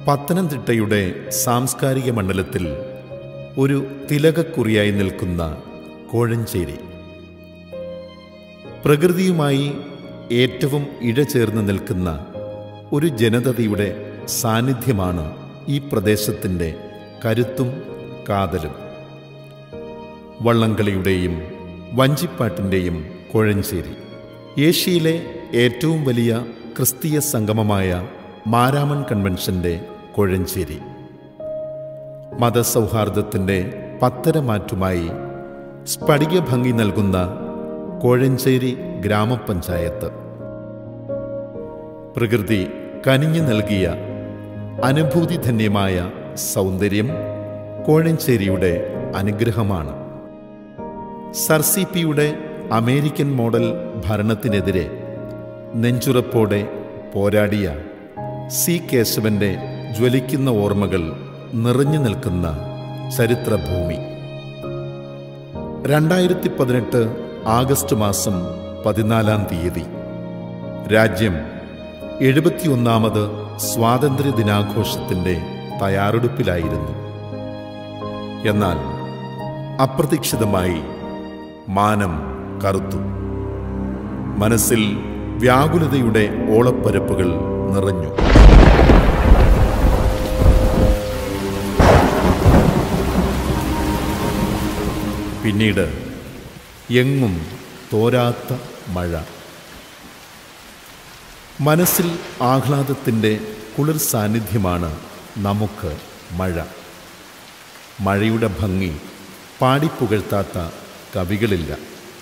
പത്തനംതിട്ടയുടെ സാംസ്കാരിക മണ്ഡലത്തിൽ ഒരു തിലകക്കുറിയായി നിൽക്കുന്ന കോഴഞ്ചേരി പ്രകൃതിയുമായി ഏറ്റവും ഇഴചേർന്ന് നിൽക്കുന്ന ഒരു ജനതയുടെ സാന്നിധ്യമാണ് ഈ പ്രദേശത്തിൻ്റെ കരുത്തും കാതലും വള്ളംകളിയുടെയും വഞ്ചിപ്പാട്ടിൻ്റെയും കോഴഞ്ചേരി ഏഷ്യയിലെ ഏറ്റവും വലിയ ക്രിസ്തീയ സംഗമമായ മാരാമൺ കൺവെൻഷൻ്റെ കോഴഞ്ചേരി മതസൗഹാർദ്ദത്തിൻ്റെ പത്തരമാറ്റുമായി സ്ഫടിക ഭംഗി നൽകുന്ന കോഴഞ്ചേരി ഗ്രാമപഞ്ചായത്ത് പ്രകൃതി കനിഞ്ഞു നൽകിയ അനുഭൂതിധന്യമായ സൗന്ദര്യം കോഴഞ്ചേരിയുടെ അനുഗ്രഹമാണ് സർസിപിയുടെ അമേരിക്കൻ മോഡൽ ഭരണത്തിനെതിരെ നെഞ്ചുറപ്പോടെ പോരാടിയ സി കേശവന്റെ ജ്വലിക്കുന്ന ഓർമ്മകൾ നിറഞ്ഞു നിൽക്കുന്ന ചരിത്രഭൂമി രണ്ടായിരത്തി പതിനെട്ട് ആഗസ്റ്റ് മാസം പതിനാലാം തീയതി രാജ്യം എഴുപത്തിയൊന്നാമത് സ്വാതന്ത്ര്യ ദിനാഘോഷത്തിൻ്റെ തയ്യാറെടുപ്പിലായിരുന്നു എന്നാൽ അപ്രതീക്ഷിതമായി മാനം കറുത്തു മനസ്സിൽ വ്യാകുലതയുടെ ഓളപ്പരപ്പുകൾ നിറഞ്ഞു പിന്നീട് എങ്ങും തോരാത്ത മഴ മനസ്സിൽ ആഹ്ലാദത്തിൻ്റെ കുളിർ സാന്നിധ്യമാണ് നമുക്ക് മഴ മഴയുടെ ഭംഗി പാടിപ്പുകഴ്ത്താത്ത കവികളില്ല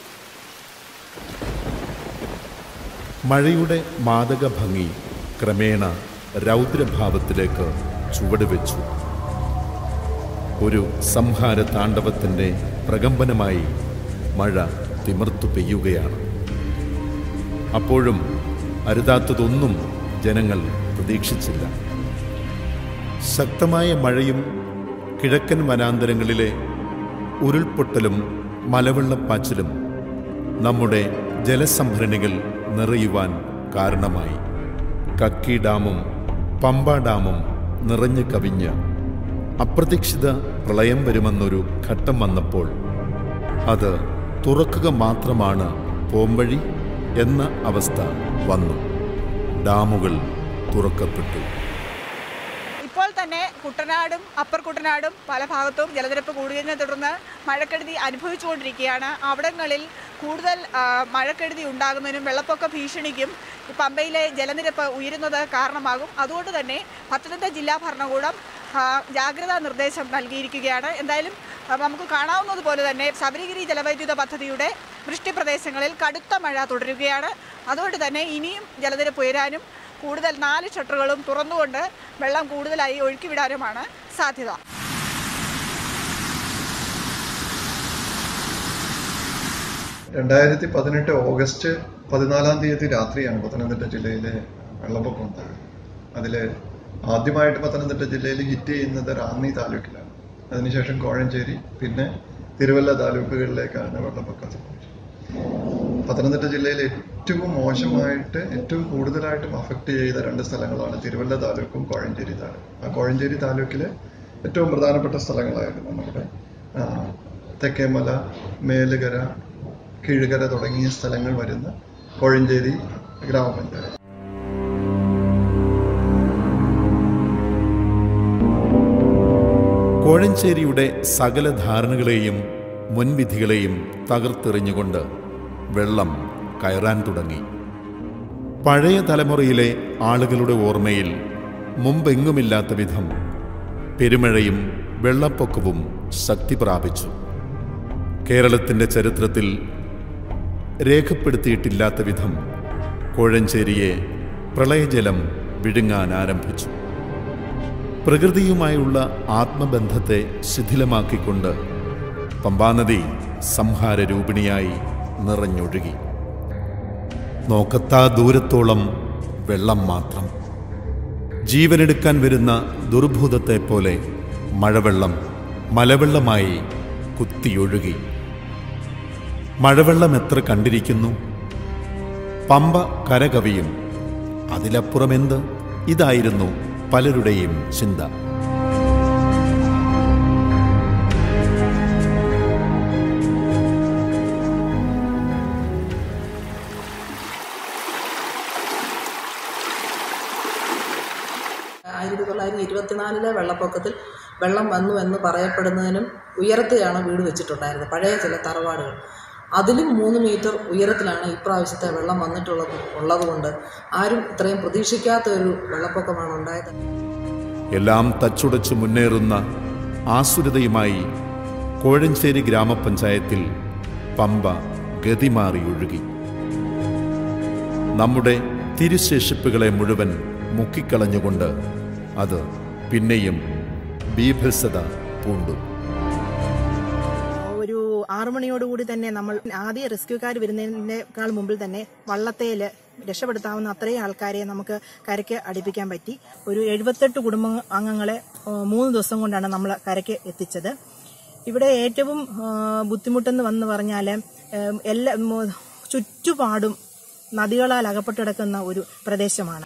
മഴയുടെ മാദക ഭംഗി ക്രമേണ രൗദ്രഭാവത്തിലേക്ക് ചുവടുവെച്ചു ഒരു സംഹാര താണ്ഡവത്തിൻ്റെ പ്രകമ്പനമായി മഴ തിമിർത്തു പെയ്യുകയാണ് അപ്പോഴും അരുതാത്തതൊന്നും ജനങ്ങൾ പ്രതീക്ഷിച്ചില്ല ശക്തമായ മഴയും കിഴക്കൻ വനാന്തരങ്ങളിലെ ഉരുൾപൊട്ടലും മലവെള്ളപ്പാച്ചിലും നമ്മുടെ ജലസംഭരണികൾ നിറയുവാൻ കാരണമായി കക്കി ഡാമും പമ്പ ഡാമും നിറഞ്ഞു കവിഞ്ഞ് അപ്രതീക്ഷിത പ്രളയം വരുമെന്നൊരു ഘട്ടം വന്നപ്പോൾ അത് തുറക്കുക മാത്രമാണ് പോംവഴി എന്ന അവസ്ഥ വന്നു ഡാമുകൾ തുറക്കപ്പെട്ടു ഇപ്പോൾ തന്നെ കുട്ടനാടും അപ്പർ കുട്ടനാടും പല ഭാഗത്തും ജലനിരപ്പ് കൂടുന്നതിനെ തുടർന്ന് മഴക്കെടുതി അനുഭവിച്ചുകൊണ്ടിരിക്കുകയാണ് അവിടങ്ങളിൽ കൂടുതൽ ആ, മഴക്കെടുതി ഉണ്ടാകുന്നതിനും വെള്ളപ്പൊക്ക ഭീഷണിക്കും ഈ പമ്പയിലെ ജലനിരപ്പ് ഉയരുന്നത് കാരണമാകും അതുകൊണ്ട് തന്നെ പത്തനംതിട്ട ജില്ലാ ഭരണകൂടം ആ, ജാഗ്രതാ നിർദ്ദേശം നൽകിയിരിക്കുകയാണ് എന്തായാലും ആ, നമുക്ക് കാണാവുന്നതുപോലെ തന്നെ ശബരിഗിരി ജലവൈദ്യുത പദ്ധതിയുടെ വൃഷ്ടിപ്രദേശങ്ങളിൽ കടുത്ത മഴ തുടരുകയാണ് അതുകൊണ്ട് തന്നെ ഇനിയും ജലനിരപ്പ് ഉയരാനും കൂടുതൽ നാല് ഷട്ടറുകളും തുറന്നുകൊണ്ട് വെള്ളം കൂടുതലായി ഒഴുക്കിവിടാനുമാണ് സാധ്യത രണ്ടായിരത്തി പതിനെട്ട് ഓഗസ്റ്റ് പതിനാലാം തീയതി രാത്രിയാണ് പത്തനംതിട്ട ജില്ലയിലെ വെള്ളപ്പൊക്കം ഉണ്ടായത് അതില് ആദ്യമായിട്ട് പത്തനംതിട്ട ജില്ലയിൽ ഹിറ്റ് ചെയ്യുന്നത് റാന്നി താലൂക്കിലാണ് അതിനുശേഷം കോഴഞ്ചേരി പിന്നെ തിരുവല്ല താലൂക്കുകളിലേക്കാണ് വെള്ളപ്പൊക്കം സംഭവിച്ചത് പത്തനംതിട്ട ജില്ലയിൽ ഏറ്റവും മോശമായിട്ട് ഏറ്റവും കൂടുതലായിട്ടും അഫക്റ്റ് ചെയ്ത രണ്ട് സ്ഥലങ്ങളാണ് തിരുവല്ല താലൂക്കും കോഴഞ്ചേരി താലൂക്കും ആ കോഴഞ്ചേരി താലൂക്കിലെ ഏറ്റവും പ്രധാനപ്പെട്ട സ്ഥലങ്ങളായിരുന്നു നമ്മുടെ ആ, തെക്കേമല മേലുകര കീഴുകര തുടങ്ങിയ സ്ഥലങ്ങൾ വരുന്ന കോഴഞ്ചേരി ഗ്രാമപഞ്ചായത്ത് കോഴഞ്ചേരിയുടെ സകല ധാരണകളെയും മുൻവിധികളെയും തകർത്തെറിഞ്ഞുകൊണ്ട് വെള്ളം കയറാൻ തുടങ്ങി പഴയ തലമുറയിലെ ആളുകളുടെ ഓർമ്മയിൽ മുമ്പെങ്ങുമില്ലാത്ത വിധം പെരുമഴയും വെള്ളപ്പൊക്കവും ശക്തി പ്രാപിച്ചു കേരളത്തിൻ്റെ ചരിത്രത്തിൽ രേഖപ്പെടുത്തിയിട്ടില്ലാത്ത വിധം കോഴഞ്ചേരിയെ പ്രളയജലം വിഴുങ്ങാൻ ആരംഭിച്ചു പ്രകൃതിയുമായുള്ള ആത്മബന്ധത്തെ ശിഥിലമാക്കിക്കൊണ്ട് പമ്പാനദി സംഹാരരൂപിണിയായി നിറഞ്ഞൊഴുകി നോക്കത്താ ദൂരത്തോളം വെള്ളം മാത്രം ജീവനെടുക്കാൻ വരുന്ന ദുർഭൂതത്തെ പോലെ മഴവെള്ളം മലവെള്ളമായി കുത്തിയൊഴുകി മഴവെള്ളം എത്ര കണ്ടിരിക്കുന്നു പമ്പ കരകവിയും അതിലപ്പുറമെന്ത് ഇതായിരുന്നു പലരുടെയും ചിന്ത ആയിരത്തി തൊള്ളായിരത്തി ഇരുപത്തിനാലിലെ വെള്ളപ്പൊക്കത്തിൽ വെള്ളം വന്നു എന്ന് പറയപ്പെടുന്നതിനും ഉയരത്തെയാണ് വീട് വെച്ചിട്ടുണ്ടായിരുന്നത് പഴയ ചില തറവാടുകൾ അതിലും മൂന്ന് മീറ്റർ ഉയരത്തിലാണ് ഇപ്രാവശ്യത്തെ വെള്ളം വന്നിട്ടുള്ളത് ഉള്ളതുകൊണ്ട് ആരും ഇത്രയും പ്രതീക്ഷിക്കാത്ത ഒരു വെള്ളപ്പൊക്കമാണ് ഉണ്ടായത് എല്ലാം തച്ചുടച്ച് മുന്നേറുന്ന ആസുരതയുമായി കോഴഞ്ചേരി ഗ്രാമപഞ്ചായത്തിൽ പമ്പ ഗതിമാറി ഒഴുകി നമ്മുടെ തിരുശേഷിപ്പുകളെ മുഴുവൻ മുക്കിക്കളഞ്ഞുകൊണ്ട് അത് പിന്നെയും ബീഭത്സത പൂണ്ടു ഒരു ആറു മണിയോടുകൂടി തന്നെ നമ്മൾ ആദ്യ റെസ്ക്യൂക്കാർ വരുന്നതിനേക്കാൾ മുമ്പിൽ തന്നെ വള്ളത്തേൽ രക്ഷപ്പെടുത്താവുന്ന അത്രയും ആൾക്കാരെ നമുക്ക് കരയ്ക്ക് അടുപ്പിക്കാൻ പറ്റി ഒരു എഴുപത്തെട്ട് കുടുംബ അംഗങ്ങളെ ആ, മൂന്ന് ദിവസം കൊണ്ടാണ് നമ്മൾ കരയ്ക്ക് എത്തിച്ചത് ഇവിടെ ഏറ്റവും ആ, ബുദ്ധിമുട്ടെന്ന് വന്ന് പറഞ്ഞാൽ എല്ലാ ഉം, ചുറ്റുപാടും നദികളാൽ അകപ്പെട്ട് കിടക്കുന്ന ഒരു പ്രദേശമാണ്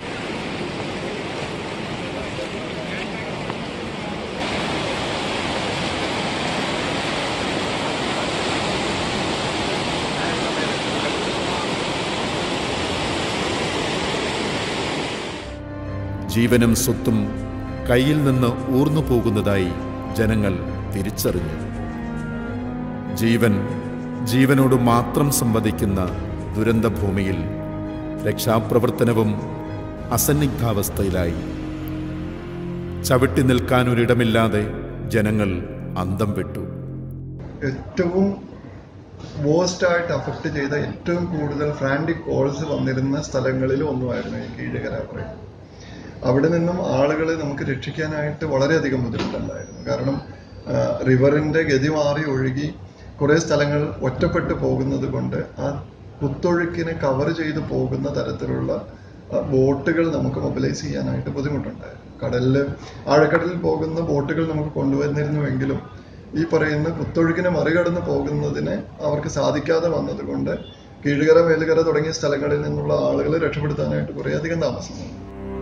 ജീവനും സ്വത്തും കയ്യിൽ നിന്ന് ഊർന്നു പോകുന്നതായി ജനങ്ങൾ തിരിച്ചറിഞ്ഞു ജീവൻ ജീവനോട് മാത്രം സംവദിക്കുന്ന ദുരന്തഭൂമിയിൽ രക്ഷാപ്രവർത്തനവും അസന്നിഗ്ധാവസ്ഥയിലായി ചവിട്ടി നിൽക്കാനൊരിടമില്ലാതെ ജനങ്ങൾ അന്തം വിട്ടു ഏറ്റവും വേസ്റ്റ് ആയിട്ട് അഫക്റ്റ് ചെയ്ത ഏറ്റവും കൂടുതൽ ഫ്രാൻഡിക് കോൾസ് വന്നിരുന്ന സ്ഥലങ്ങളിൽ ഒന്നുമായിരുന്നു ഈ കീഴകര പറയുന്നത് അവിടെ നിന്നും ആളുകളെ നമുക്ക് രക്ഷിക്കാനായിട്ട് വളരെയധികം ബുദ്ധിമുട്ടുണ്ടായിരുന്നു കാരണം റിവറിന്റെ ഗതി മാറി ഒഴുകി കുറേ സ്ഥലങ്ങൾ ഒറ്റപ്പെട്ടു പോകുന്നത് കൊണ്ട് ആ കുത്തൊഴുക്കിനെ കവർ ചെയ്ത് പോകുന്ന തരത്തിലുള്ള ആ, ബോട്ടുകൾ നമുക്ക് മൊബിലൈസ് ചെയ്യാനായിട്ട് ബുദ്ധിമുട്ടുണ്ടായിരുന്നു കടലിൽ ആഴക്കടലിൽ പോകുന്ന ബോട്ടുകൾ നമുക്ക് കൊണ്ടുവന്നിരുന്നുവെങ്കിലും ഈ പറയുന്ന കുത്തൊഴുക്കിനെ മറികടന്ന് പോകുന്നതിന് അവർക്ക് സാധിക്കാതെ വന്നതുകൊണ്ട് കീഴുകര മേലുകര തുടങ്ങിയ സ്ഥലങ്ങളിൽ നിന്നുള്ള ആളുകളെ രക്ഷപ്പെടുത്താനായിട്ട് കുറേയധികം താമസം വന്നു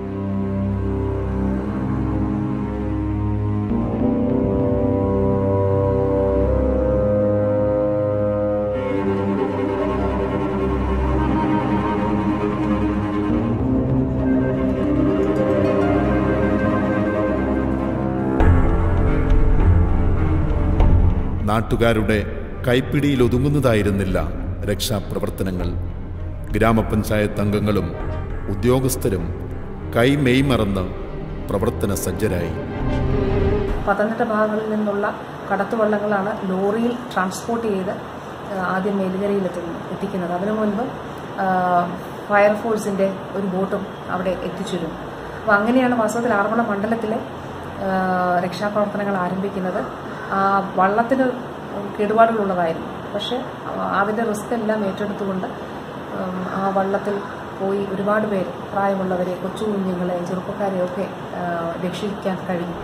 നാട്ടുകാരുടെ കൈപ്പിടിയിൽ ഒതുങ്ങുന്നതായിരുന്നില്ല രക്ഷാപ്രവർത്തനങ്ങൾ ഗ്രാമപഞ്ചായത്ത് അംഗങ്ങളും ഉദ്യോഗസ്ഥരും കൈമെയ് മറന്ന് പ്രവർത്തന സജ്ജരായി പത്തനംതിട്ട ഭാഗങ്ങളിൽ നിന്നുള്ള കടത്തുവള്ളങ്ങളാണ് ലോറിയിൽ ട്രാൻസ്പോർട്ട് ചെയ്ത് ആ, ആദ്യം മേലുകരയിൽ എത്തുന്നു എത്തിക്കുന്നത് അതിനു മുൻപ് ആ, ഫയർഫോഴ്സിൻ്റെ ഒരു ബോട്ടും അവിടെ എത്തിച്ചിരുന്നു അപ്പോൾ അങ്ങനെയാണ് വാസ്തവത്തിൽ ആറന്മുള മണ്ഡലത്തിലെ ആ, രക്ഷാപ്രവർത്തനങ്ങൾ ആരംഭിക്കുന്നത് ആ വള്ളത്തിന് കേടുപാടുകളുള്ളതായിരുന്നു പക്ഷേ ആ, അതിൻ്റെ റിസ്ക് എല്ലാം ഏറ്റെടുത്തുകൊണ്ട് ഉം, ആ വള്ളത്തിൽ പോയി ഒരുപാട് പേര് പ്രായമുള്ളവരെ കൊച്ചു കുഞ്ഞുങ്ങളെ ചെറുപ്പക്കാരെയൊക്കെ ആ, രക്ഷിക്കാൻ കഴിഞ്ഞു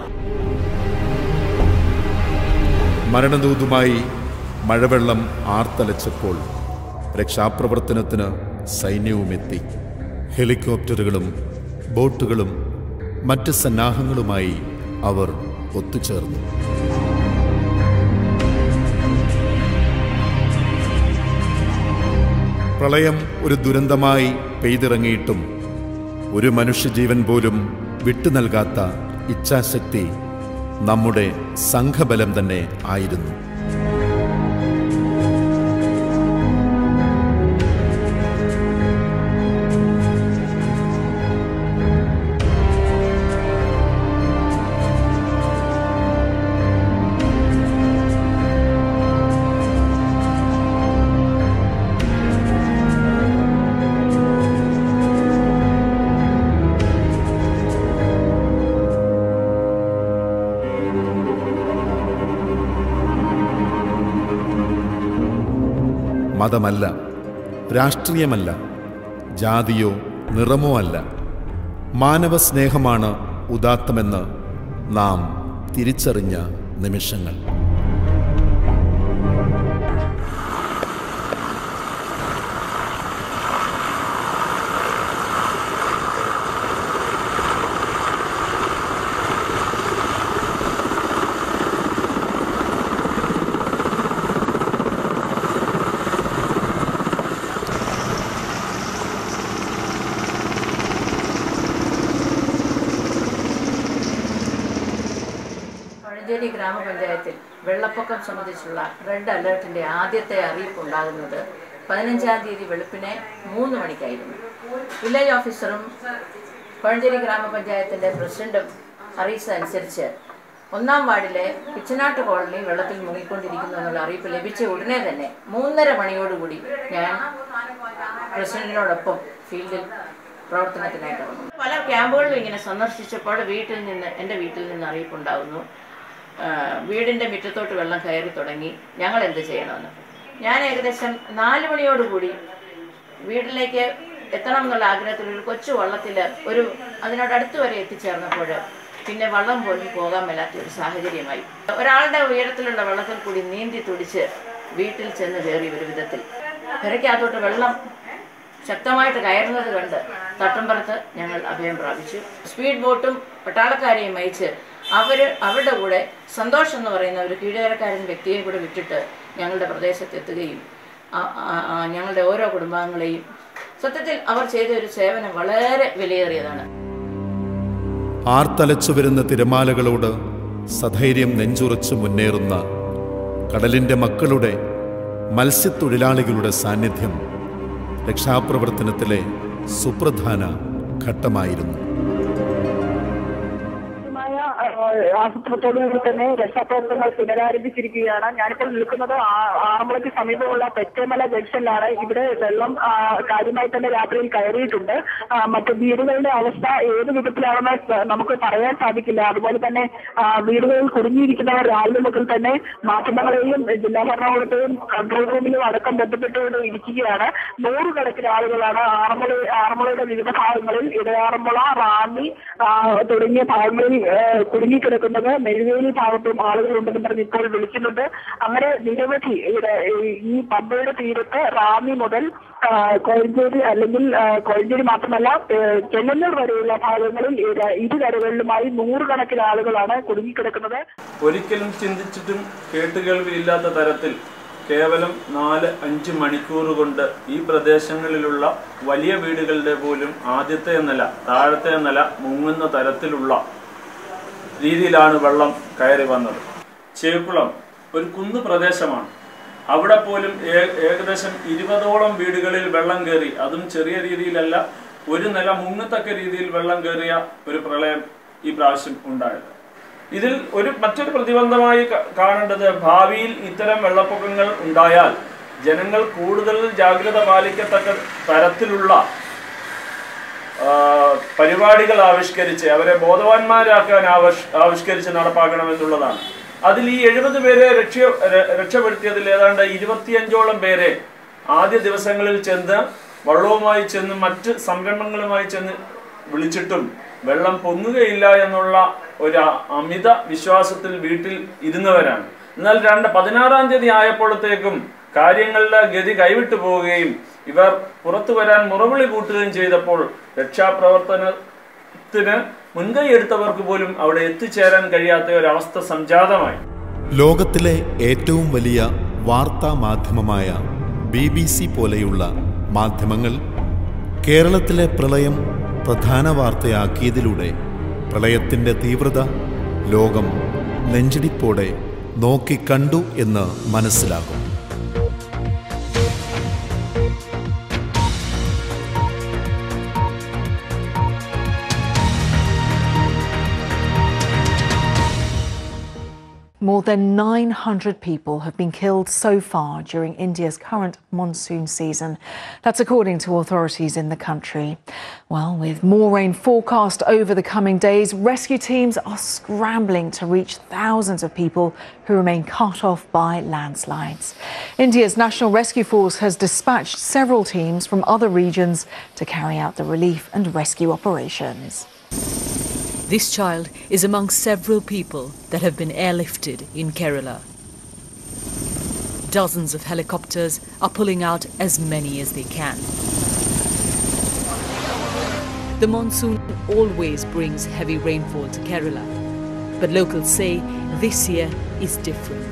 മരണദൂതുമായി മഴവെള്ളം ആർത്തലച്ചപ്പോൾ രക്ഷാപ്രവർത്തനത്തിന് സൈന്യവുമെത്തി ഹെലികോപ്റ്ററുകളും ബോട്ടുകളും മറ്റ് സന്നാഹങ്ങളുമായി അവർ ഒത്തുചേർന്നു പ്രളയം ഒരു ദുരന്തമായി പെയ്തിറങ്ങിയിട്ടും ഒരു മനുഷ്യജീവൻ പോലും വിട്ടു നൽകാത്ത ഇച്ഛാശക്തി നമ്മുടെ സംഘബലം തന്നെ ആയിരുന്നു മതമല്ല രാഷ്ട്രീയമല്ല ജാതിയോ നിറമോ അല്ല മാനവ സ്നേഹമാണ് ഉദാത്തമെന്ന് നാം തിരിച്ചറിഞ്ഞ നിമിഷങ്ങൾ ഗ്രാമപഞ്ചായത്തിൽ വെള്ളപ്പൊക്കം സംബന്ധിച്ചുള്ള റെഡ് അലേർട്ടിന്റെ ആദ്യത്തെ അറിയിപ്പ് ഉണ്ടാകുന്നത് പതിനഞ്ചാം തീയതി വെളുപ്പിനെ മൂന്ന് മണിക്കായിരുന്നു വില്ലേജ് ഓഫീസറും കോഴഞ്ചേരി ഗ്രാമപഞ്ചായത്തിന്റെ പ്രസിഡന്റും അറിയിച്ചതനുസരിച്ച് ഒന്നാം വാർഡിലെ കിച്ചനാട്ട് കോളനി വെള്ളത്തിൽ മുങ്ങിക്കൊണ്ടിരിക്കുന്നു എന്നുള്ള അറിയിപ്പ് ലഭിച്ച ഉടനെ തന്നെ മൂന്നര മണിയോടുകൂടി ഞാൻ പ്രസിഡന്റിനോടൊപ്പം ഫീൽഡിൽ പ്രവർത്തനത്തിനായിട്ട് വന്നു പല ക്യാമ്പുകളിലും ഇങ്ങനെ സന്ദർശിച്ചപ്പോൾ വീട്ടിൽ നിന്ന് എൻ്റെ വീട്ടിൽ നിന്ന് അറിയിപ്പുണ്ടാകുന്നു ആ, വീടിൻ്റെ മുറ്റത്തോട്ട് വെള്ളം കയറി തുടങ്ങി ഞങ്ങൾ എന്ത് ചെയ്യണമെന്ന് ഞാൻ ഏകദേശം നാല് മണിയോടുകൂടി വീട്ടിലേക്ക് എത്തണം എന്നുള്ള ആഗ്രഹത്തിൽ ഒരു കൊച്ചു വള്ളത്തിൽ ഒരു അതിനോട് അടുത്ത് വരെ എത്തിച്ചേർന്നപ്പോൾ പിന്നെ വള്ളം പോലും പോകാൻ മേലാത്ത ഒരു സാഹചര്യമായി ഒരാളുടെ ഉയരത്തിലുള്ള വെള്ളത്തിൽ കൂടി നീന്തി തുടിച്ച് വീട്ടിൽ ചെന്ന് കയറി ഒരു വിധത്തിൽ പെരയ്ക്കകത്തോട്ട് വെള്ളം ശക്തമായിട്ട് കയറുന്നത് കണ്ട് തട്ടമ്പുറത്ത് ഞങ്ങൾ അഭയം പ്രാപിച്ചു സ്പീഡ് ബോട്ടും പട്ടാളക്കാരെയും അയച്ച് അവർ അവരുടെ കൂടെ സന്തോഷം എന്ന് പറയുന്ന ഒരു കീഴുകരക്കാരൻ വ്യക്തിയെയും കൂടെ വിട്ടിട്ട് ഞങ്ങളുടെ പ്രദേശത്തെത്തുകയും ആ- ആ- ആ ഞങ്ങളുടെ ഓരോ കുടുംബാംഗങ്ങളെയും സത്യത്തിൽ അവർ ചെയ്ത ഒരു സേവനം വളരെ വിലയേറിയതാണ് ആർത്തലച്ചു വരുന്ന തിരമാലകളോട് സധൈര്യം നെഞ്ചുറച്ചു മുന്നേറുന്ന കടലിൻ്റെ മക്കളുടെ മത്സ്യത്തൊഴിലാളികളുടെ സാന്നിധ്യം രക്ഷാപ്രവർത്തനത്തിലെ സുപ്രധാന ഘട്ടമായിരുന്നു ആസൂത്രണത്തോടുകൂടി തന്നെ രക്ഷാപ്രവർത്തനങ്ങൾ പുനരാരംഭിച്ചിരിക്കുകയാണ് ഞാനിപ്പോൾ നിൽക്കുന്നത് ആ- ആറന്മുളയ്ക്ക് സമീപമുള്ള തെറ്റേമല ജംഗ്ഷനിലാണ് ഇവിടെ വെള്ളം ആ, കാര്യമായി തന്നെ രാത്രിയിൽ കയറിയിട്ടുണ്ട് ആ, മറ്റ് വീടുകളുടെ അവസ്ഥ ഏത് വിധത്തിലാണെന്ന് സ- നമുക്ക് പറയാൻ സാധിക്കില്ല അതുപോലെ തന്നെ ആ, വീടുകളിൽ കുടുങ്ങിയിരിക്കുന്നവർ രാവിലെ മുതൽ തന്നെ മാധ്യമങ്ങളെയും ജില്ലാ ഭരണകൂടത്തെയും കൺട്രോൾ റൂമിലും അടക്കം ബന്ധപ്പെട്ടുകൊണ്ട് ഇരിക്കുകയാണ് നൂറുകണക്കിന് ആളുകളാണ് ആറന്മുള ആറന്മുളയുടെ വിവിധ ഭാഗങ്ങളിൽ ഇടയാറന്മുള റാന്നി ആ, തുടങ്ങിയ ഭാഗങ്ങളിൽ ആ, കുടുങ്ങിക്കിടക്കുന്നത് നെല്ലുവേലി ഭാഗത്തും ആളുകളുണ്ടെന്ന് പറഞ്ഞ് ഇപ്പോൾ വിളിക്കുന്നുണ്ട് അങ്ങനെ നിരവധി ഇവിടെ ഈ- ഈ പമ്പയുടെ തീരത്ത് റാന്നി മുതൽ ആ, കോഴഞ്ചേരി അല്ലെങ്കിൽ ആ, കോഴഞ്ചേരി മാത്രമല്ല ഏ, ചെങ്ങന്നൂർ വരെയുള്ള ഭാഗങ്ങളിൽ ഇര- ഇരുകരകളിലുമായി നൂറുകണക്കിന് ആളുകളാണ് കുടുങ്ങിക്കിടക്കുന്നത് ഒരിക്കലും ചിന്തിച്ചിട്ടും കേട്ടുകേൾവിയില്ലാത്ത തരത്തിൽ കേവലം നാല് അഞ്ച് മണിക്കൂർ കൊണ്ട് ഈ പ്രദേശങ്ങളിലുള്ള വലിയ വീടുകളുടെ പോലും ആദ്യത്തെ നില താഴത്തെ നില മുങ്ങുന്ന തരത്തിലുള്ള രീതിയിലാണ് വെള്ളം കയറി വന്നത് ചേക്കുളം ഒരു കുന്ന് പ്രദേശമാണ് അവിടെ പോലും ഏ- ഏകദേശം ഇരുപതോളം വീടുകളിൽ വെള്ളം കയറി അതും ചെറിയ രീതിയിലല്ല ഒരു നില മുങ്ങത്തക്ക രീതിയിൽ വെള്ളം കയറിയ ഒരു പ്രളയം ഈ പ്രാവശ്യം ഉണ്ടായത് ഇതിൽ ഒരു മറ്റൊരു പ്രതിബന്ധമായി ക- കാണേണ്ടത് ഭാവിയിൽ ഇത്തരം വെള്ളപ്പൊക്കങ്ങൾ ഉണ്ടായാൽ ജനങ്ങൾ കൂടുതൽ ജാഗ്രത പാലിക്കത്തക്ക തരത്തിലുള്ള ആ, പരിപാടികൾ ആവിഷ്കരിച്ച് അവരെ ബോധവാന്മാരാക്കാൻ ആവശ് ആവിഷ്കരിച്ച് നടപ്പാക്കണമെന്നുള്ളതാണ് അതിൽ ഈ എഴുപത് പേരെ രക്ഷ ര- രക്ഷപ്പെടുത്തിയതിൽ ഏതാണ്ട് ഇരുപത്തിയഞ്ചോളം പേരെ ആദ്യ ദിവസങ്ങളിൽ ചെന്ന് വള്ളവുമായി ചെന്ന് മറ്റ് സംരംഭങ്ങളുമായി ചെന്ന് വിളിച്ചിട്ടും വെള്ളം പൊങ്ങുകയില്ല എന്നുള്ള ഒരു അമിത വിശ്വാസത്തിൽ വീട്ടിൽ ഇരുന്നവരാണ് എന്നാൽ രണ്ട് പതിനാറാം തീയതി ആയപ്പോഴത്തേക്കും കാര്യങ്ങളുടെ ഗതി കൈവിട്ടു പോവുകയും ഇവർ പുറത്തു വരാൻ മുറവിളി കൂട്ടുകയും ചെയ്തപ്പോൾ രക്ഷാപ്രവർത്തനത്തിന് മുൻകൈ എടുത്തവർക്ക് പോലും അവിടെ എത്തിച്ചേരാൻ കഴിയാത്ത ഒരവസ്ഥ സംജാതമായി ലോകത്തിലെ ഏറ്റവും വലിയ വാർത്താ മാധ്യമമായ ബി ബി സി പോലെയുള്ള മാധ്യമങ്ങൾ കേരളത്തിലെ പ്രളയം പ്രധാന വാർത്തയാക്കിയതിലൂടെ പ്രളയത്തിൻ്റെ തീവ്രത ലോകം നെഞ്ചിടിപ്പോടെ നോക്കിക്കണ്ടു എന്ന് മനസ്സിലാകും More than 900 people have been killed so far during India's current monsoon season. That's according to authorities in the country. Well, with more rain forecast over the coming days, rescue teams are scrambling to reach thousands of people who remain cut off by landslides. India's National Rescue Force has dispatched several teams from other regions to carry out the relief and rescue operations. This child is among several people that have been airlifted in Kerala. Dozens of helicopters are pulling out as many as they can. The monsoon always brings heavy rainfall to Kerala, but locals say this year is different.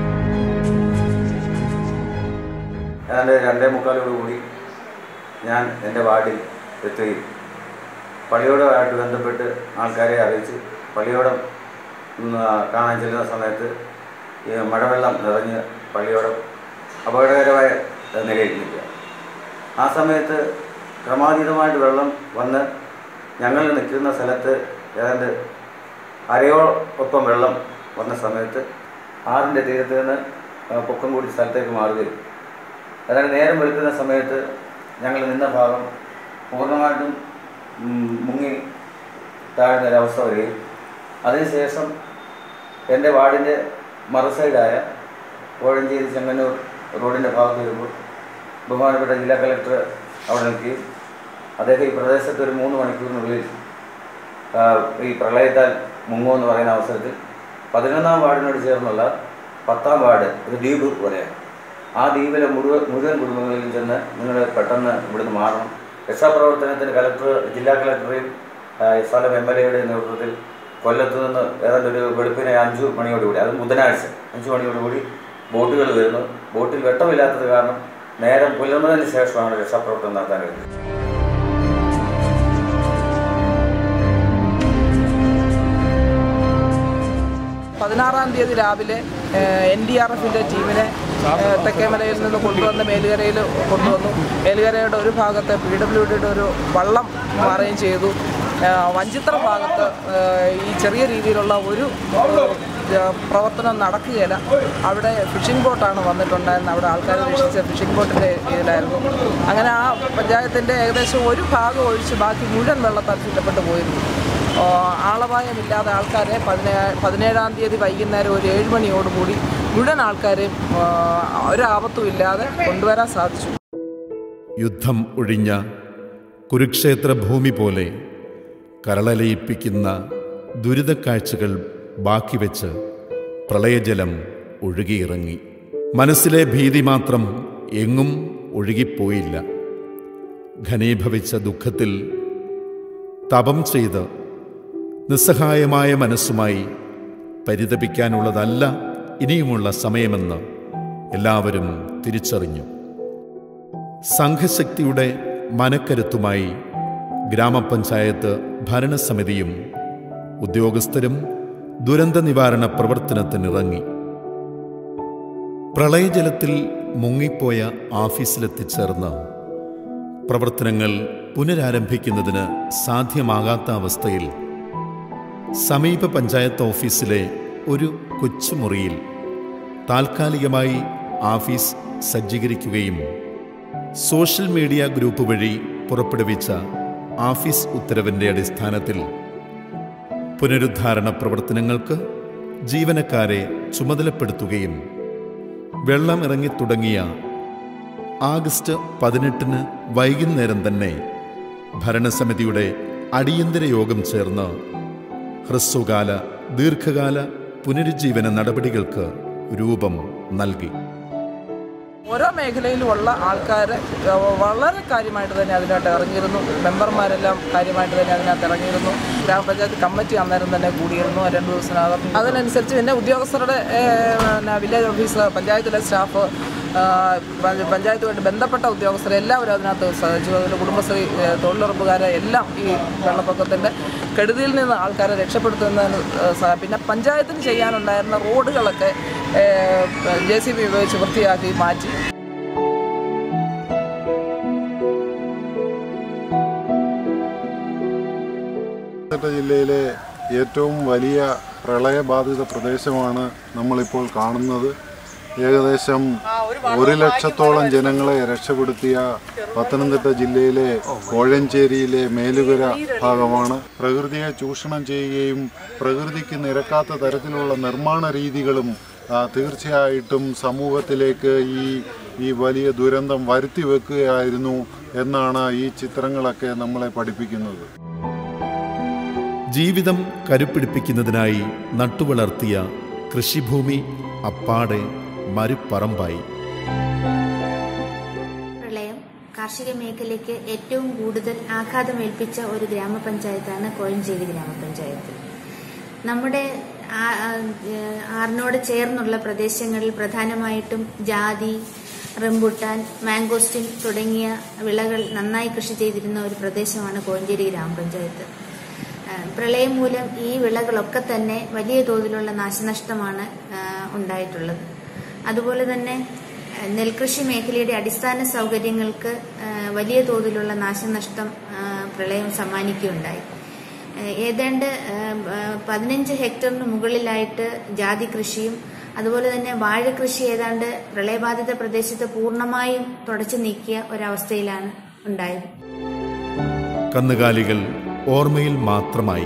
ഏതാണ്ട് രണ്ടേ മുക്കാലോട് കൂടി ഞാൻ എൻ്റെ വാർഡിൽ എത്തുകയും പള്ളിയോടമായിട്ട് ബന്ധപ്പെട്ട് ആൾക്കാരെ അറിയിച്ച് പള്ളിയോടം ഉം, ആ, കാണാൻ ചെല്ലുന്ന സമയത്ത് ഈ മഴവെള്ളം നിറഞ്ഞ് പള്ളിയോട് അപകടകരമായ നിലയിൽ നിൽക്കുക ആ സമയത്ത് ക്രമാതീതമായിട്ട് വെള്ളം വന്ന് ഞങ്ങൾ നിൽക്കുന്ന സ്ഥലത്ത് ഏതാണ്ട് അരയോടൊപ്പം വെള്ളം വന്ന സമയത്ത് ആറിൻ്റെ തീരത്ത് നിന്ന് ആ, പൊക്കം കൂടി സ്ഥലത്തേക്ക് മാറുകയും അതായത് നേരം വെളുക്കുന്ന സമയത്ത് ഞങ്ങൾ നിന്ന ഭാഗം പൂർണ്ണമായിട്ടും ഉം, മുങ്ങി താഴ്ന്ന ഒരവസ്ഥ വരികയും അതിനുശേഷം എൻ്റെ വാർഡിൻ്റെ മറുസൈഡായ കോഴഞ്ചേരി ചെങ്ങന്നൂർ റോഡിൻ്റെ ഭാഗത്ത് വരുമ്പോൾ ബഹുമാനപ്പെട്ട ജില്ലാ കളക്ടർ അവിടെ നിൽക്കുകയും അദ്ദേഹം ഈ പ്രദേശത്ത് ഒരു മൂന്ന് മണിക്കൂറിനുള്ളിൽ ആ, ഈ പ്രളയത്താൽ മുങ്ങുമെന്ന് പറയുന്ന അവസരത്തിൽ പതിനൊന്നാം വാർഡിനോട് ചേർന്നുള്ള പത്താം വാർഡ് ഒരു ദ്വീപ് പോലെയാണ് ആ ദ്വീപിലെ മുഴുവൻ മുഴുവൻ കുടുംബങ്ങളിലും ചെന്ന് നിങ്ങൾ പെട്ടെന്ന് ഇവിടുന്ന് മാറണം രക്ഷാപ്രവർത്തനത്തിന് കലക്ടർ ജില്ലാ കളക്ടറെയും ആ, സ്ഥലം എം എൽ എയുടെ നേതൃത്വത്തിൽ കൊല്ലത്ത് നിന്ന് ഏതാണ്ട് ഒരു വെളുപ്പിനെ അഞ്ചു മണിയോടുകൂടി അത് ബുധനാഴ്ച അഞ്ചു മണിയോടുകൂടി ബോട്ടുകൾ വരുന്നു ബോട്ടിൽ വെട്ടമില്ലാത്തത് കാരണം നേരം പുലർന്നതിന് ശേഷമാണ് രക്ഷാപ്രവർത്തനം നടത്താൻ കഴിയുന്നത് പതിനാറാം തീയതി രാവിലെ എൻ ഡി ആർ എഫിൻ്റെ ടീമിനെ ഏഹ്, തെക്കേമലയിൽ നിന്ന് കൊണ്ടുവന്ന് മേലുകരയിൽ കൊണ്ടുവന്നു മേലുകരയുടെ ഒരു ഭാഗത്ത് പി ഡബ്ല്യു ഡിയുടെ ഒരു വള്ളം അറേഞ്ച് ചെയ്തു ഏഹ്, വഞ്ചിത്ര ഭാഗത്ത് ഏഹ്, ഈ ചെറിയ രീതിയിലുള്ള ഒരു ഏഹ്, പ്രവർത്തനം നടക്കുകയില്ല അവിടെ ഫിഷിംഗ് ബോട്ടാണ് വന്നിട്ടുണ്ടായിരുന്നത് അവിടെ ആൾക്കാരെ രക്ഷിച്ച ഫിഷിംഗ് ബോട്ടിൻ്റെ ഇതിലായിരുന്നു അങ്ങനെ ആ പഞ്ചായത്തിൻ്റെ ഏകദേശം ഒരു ഭാഗം ഒഴിച്ച് ബാക്കി മുഴുവൻ വെള്ളത്താൽ ചുറ്റപ്പെട്ട് പോയിരുന്നു ആ, ആളപായമില്ലാതെ ആൾക്കാരെ പതിനേ പതിനേഴാം തീയതി വൈകുന്നേരം ഒരു ഏഴ് മണിയോടുകൂടി മുഴുവൻ ആൾക്കാരെയും ആ, ഒരാപത്തും ഇല്ലാതെ കൊണ്ടുവരാൻ സാധിച്ചു യുദ്ധം ഒഴിഞ്ഞ കുരുക്ഷേത്ര ഭൂമി പോലെ കരളലയിപ്പിക്കുന്ന ദുരിതക്കാഴ്ചകൾ ബാക്കി വെച്ച് പ്രളയജലം ഒഴുകിയിറങ്ങി മനസ്സിലെ ഭീതി മാത്രം എങ്ങും ഒഴുകിപ്പോയില്ല ഘനീഭവിച്ച ദുഃഖത്തിൽ തപം ചെയ്ത് നിസ്സഹായമായ മനസ്സുമായി പരിതപിക്കാനുള്ളതല്ല ഇനിയുമുള്ള സമയമെന്ന് എല്ലാവരും തിരിച്ചറിഞ്ഞു സംഘശക്തിയുടെ മനക്കരുത്തുമായി ഗ്രാമപഞ്ചായത്ത് ഭരണസമിതിയും ഉദ്യോഗസ്ഥരും ദുരന്ത നിവാരണ പ്രവർത്തനത്തിനിറങ്ങി പ്രളയജലത്തിൽ മുങ്ങിപ്പോയ ഓഫീസിലെത്തിച്ചേർന്ന് പ്രവർത്തനങ്ങൾ പുനരാരംഭിക്കുന്നതിന് സാധ്യമാകാത്ത അവസ്ഥയിൽ സമീപ പഞ്ചായത്ത് ഓഫീസിലെ ഒരു കൊച്ചുമുറിയിൽ താൽക്കാലികമായി ഓഫീസ് സജ്ജീകരിക്കുകയും സോഷ്യൽ മീഡിയ ഗ്രൂപ്പ് വഴി പുറപ്പെടുവിച്ച ഓഫീസ് ഉത്തരവിൻ്റെ അടിസ്ഥാനത്തിൽ പുനരുദ്ധാരണ പ്രവർത്തനങ്ങൾക്ക് ജീവനക്കാരെ ചുമതലപ്പെടുത്തുകയും വെള്ളം ഇറങ്ങിത്തുടങ്ങിയ ആഗസ്റ്റ് പതിനെട്ടിന് വൈകുന്നേരം തന്നെ ഭരണസമിതിയുടെ അടിയന്തര യോഗം ചേർന്ന് ഹ്രസ്വകാല ദീർഘകാല പുനരുജ്ജീവന നടപടികൾക്ക് രൂപം നൽകി ഓരോ മേഖലയിലുമുള്ള ആൾക്കാർ വളരെ കാര്യമായിട്ട് തന്നെ അതിനകത്ത് ഇറങ്ങിയിരുന്നു മെമ്പർമാരെല്ലാം കാര്യമായിട്ട് തന്നെ അതിനകത്ത് ഇറങ്ങിയിരുന്നു ഗ്രാമപഞ്ചായത്ത് കമ്മിറ്റി അന്നേരം തന്നെ കൂടിയിരുന്നു രണ്ട് ദിവസത്തിനകം അതിനനുസരിച്ച് പിന്നെ ഉദ്യോഗസ്ഥരുടെ ഏഹ്, പിന്നെ വില്ലേജ് ഓഫീസർ പഞ്ചായത്തിലെ സ്റ്റാഫ് പഞ്ചായത്തുമായിട്ട് ബന്ധപ്പെട്ട ഉദ്യോഗസ്ഥർ എല്ലാവരും അതിനകത്ത് സഹായിച്ചു അതിൽ കുടുംബശ്രീ ഏഹ്, തൊഴിലുറപ്പുകാരെ എല്ലാം ഈ വെള്ളപ്പൊക്കത്തിൻ്റെ കെടുതിയിൽ നിന്ന് ആൾക്കാരെ രക്ഷപ്പെടുത്തുന്നതിന് ഏഹ്, സഹ- പിന്നെ പഞ്ചായത്തിന് ചെയ്യാനുണ്ടായിരുന്ന റോഡുകളൊക്കെ ജെ സി ബി ഉപയോഗിച്ച് വൃത്തിയാക്കി മാറ്റി പത്തനംതിട്ട ജില്ലയിലെ ഏറ്റവും വലിയ പ്രളയബാധിത പ്രദേശമാണ് നമ്മളിപ്പോൾ കാണുന്നത് ഏകദേശം ഒരു ലക്ഷത്തോളം ജനങ്ങളെ രക്ഷപ്പെടുത്തിയ പത്തനംതിട്ട ജില്ലയിലെ കോഴഞ്ചേരിയിലെ മേലുകര ഭാഗമാണ് പ്രകൃതിയെ ചൂഷണം ചെയ്യുകയും പ്രകൃതിക്ക് നിരക്കാത്ത തരത്തിലുള്ള നിർമ്മാണ രീതികളും ആ, തീർച്ചയായിട്ടും സമൂഹത്തിലേക്ക് ഈ ഈ വലിയ ദുരന്തം വരുത്തി വെക്കുകയായിരുന്നു എന്നാണ് ഈ ചിത്രങ്ങളൊക്കെ നമ്മളെ പഠിപ്പിക്കുന്നത് ജീവിതം കരുപ്പിടിപ്പിക്കുന്നതിനായി നട്ടുവളർത്തിയ കൃഷിഭൂമി അപ്പാടെ മരുപ്പറമ്പായി പ്രളയം കാർഷിക മേഖലയ്ക്ക് ഏറ്റവും കൂടുതൽ ആഘാതമേൽപ്പിച്ച ഒരു ഗ്രാമപഞ്ചായത്താണ് കോഴഞ്ചേരി ഗ്രാമപഞ്ചായത്ത് നമ്മുടെ ആ- ആ- ഏഹ് ആറിനോട് ചേർന്നുള്ള പ്രദേശങ്ങളിൽ പ്രധാനമായിട്ടും ജാതി റംബുട്ടാൻ മാംഗോസ്റ്റിൻ തുടങ്ങിയ വിളകൾ നന്നായി കൃഷി ചെയ്തിരുന്ന ഒരു പ്രദേശമാണ് കോഴഞ്ചേരി ഗ്രാമപഞ്ചായത്ത് ആ, പ്രളയം മൂലം ഈ വിളകളൊക്കെ തന്നെ വലിയ തോതിലുള്ള നാശനഷ്ടമാണ് ആ, ഉണ്ടായിട്ടുള്ളത് അതുപോലെ തന്നെ ആ, നെൽകൃഷി മേഖലയുടെ അടിസ്ഥാന സൗകര്യങ്ങൾക്ക് ആ, വലിയ തോതിലുള്ള നാശനഷ്ടം ആ, പ്രളയം സമ്മാനിക്കുകയുണ്ടായി ആ, ഏതാണ്ട് ആ, ആ, പതിനഞ്ച് ഹെക്ടറിന് മുകളിലായിട്ട് ജാതി കൃഷിയും അതുപോലെ തന്നെ വാഴകൃഷി ഏതാണ്ട് പ്രളയബാധിത പ്രദേശത്ത് പൂർണ്ണമായും തുടച്ചു നീക്കിയ ഒരവസ്ഥയിലാണ് ഉണ്ടായത് കന്നുകാലികൾ ഓർമ്മയിൽ മാത്രമായി